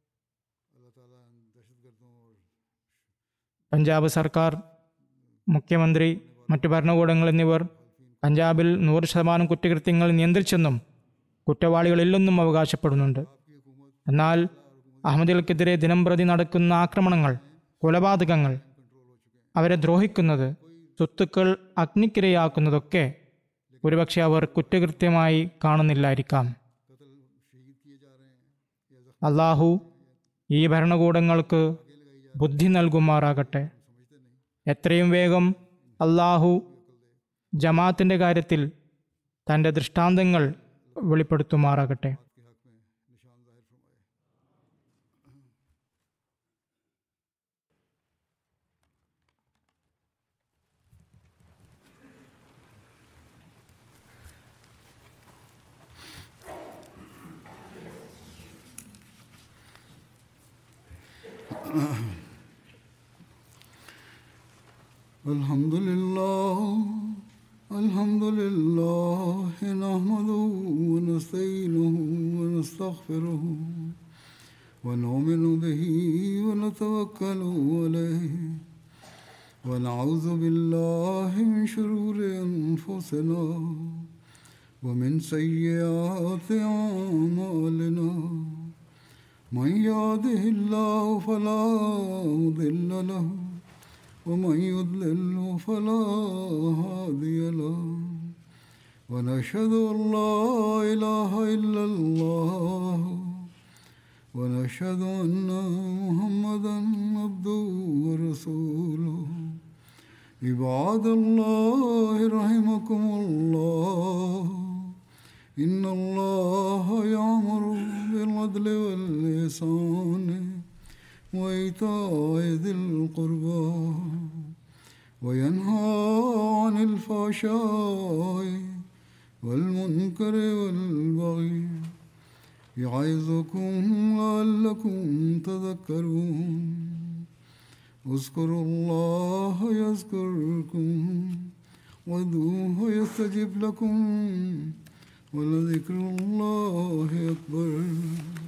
പഞ്ചാബ് സർക്കാർ മുഖ്യമന്ത്രി മറ്റു ഭരണകൂടങ്ങൾ എന്നിവർ പഞ്ചാബിൽ നൂറ് ശതമാനം കുറ്റകൃത്യങ്ങൾ നിയന്ത്രിച്ചെന്നും കുറ്റവാളികളില്ലെന്നും അവകാശപ്പെടുന്നുണ്ട് എന്നാൽ അഹമ്മദികൾക്കെതിരെ ദിനംപ്രതി നടക്കുന്ന ആക്രമണങ്ങൾ കൊലപാതകങ്ങൾ അവരെ ദ്രോഹിക്കുന്നത് സ്വത്തുക്കൾ അഗ്നിക്കിരയാക്കുന്നതൊക്കെ ഒരുപക്ഷെ അവർ കുറ്റകൃത്യമായി കാണുന്നില്ലായിരിക്കാം അള്ളാഹു ഈ ഭരണകൂടങ്ങൾക്ക് ബുദ്ധി നൽകുമാറാകട്ടെ എത്രയും വേഗം അള്ളാഹു ജമാഅത്തിൻ്റെ കാര്യത്തിൽ തൻ്റെ ദൃഷ്ടാന്തങ്ങൾ വെളിപ്പെടുത്തുമാറാകട്ടെ الحمد لله الحمد لله نحمده ونستعينه ونستغفره ونؤمن به ونتوكل عليه ونعوذ بالله من شرور أنفسنا ومن سيئات أعمالنا من يهده الله فلا مضل له ومن يضلل فلا هادي له ونشهد ان لا اله الا الله ونشهد ان محمدا عبده ورسوله عباد الله رحمكم الله ان الله يامر بالعدل والإحسان وإيتاء ذي القربى وينهى عن الفحشاء والمنكر والبغي يعظكم لعلكم تذكرون اذكروا الله يذكركم وادعوه يستجب لكم ولذكر الله أكبر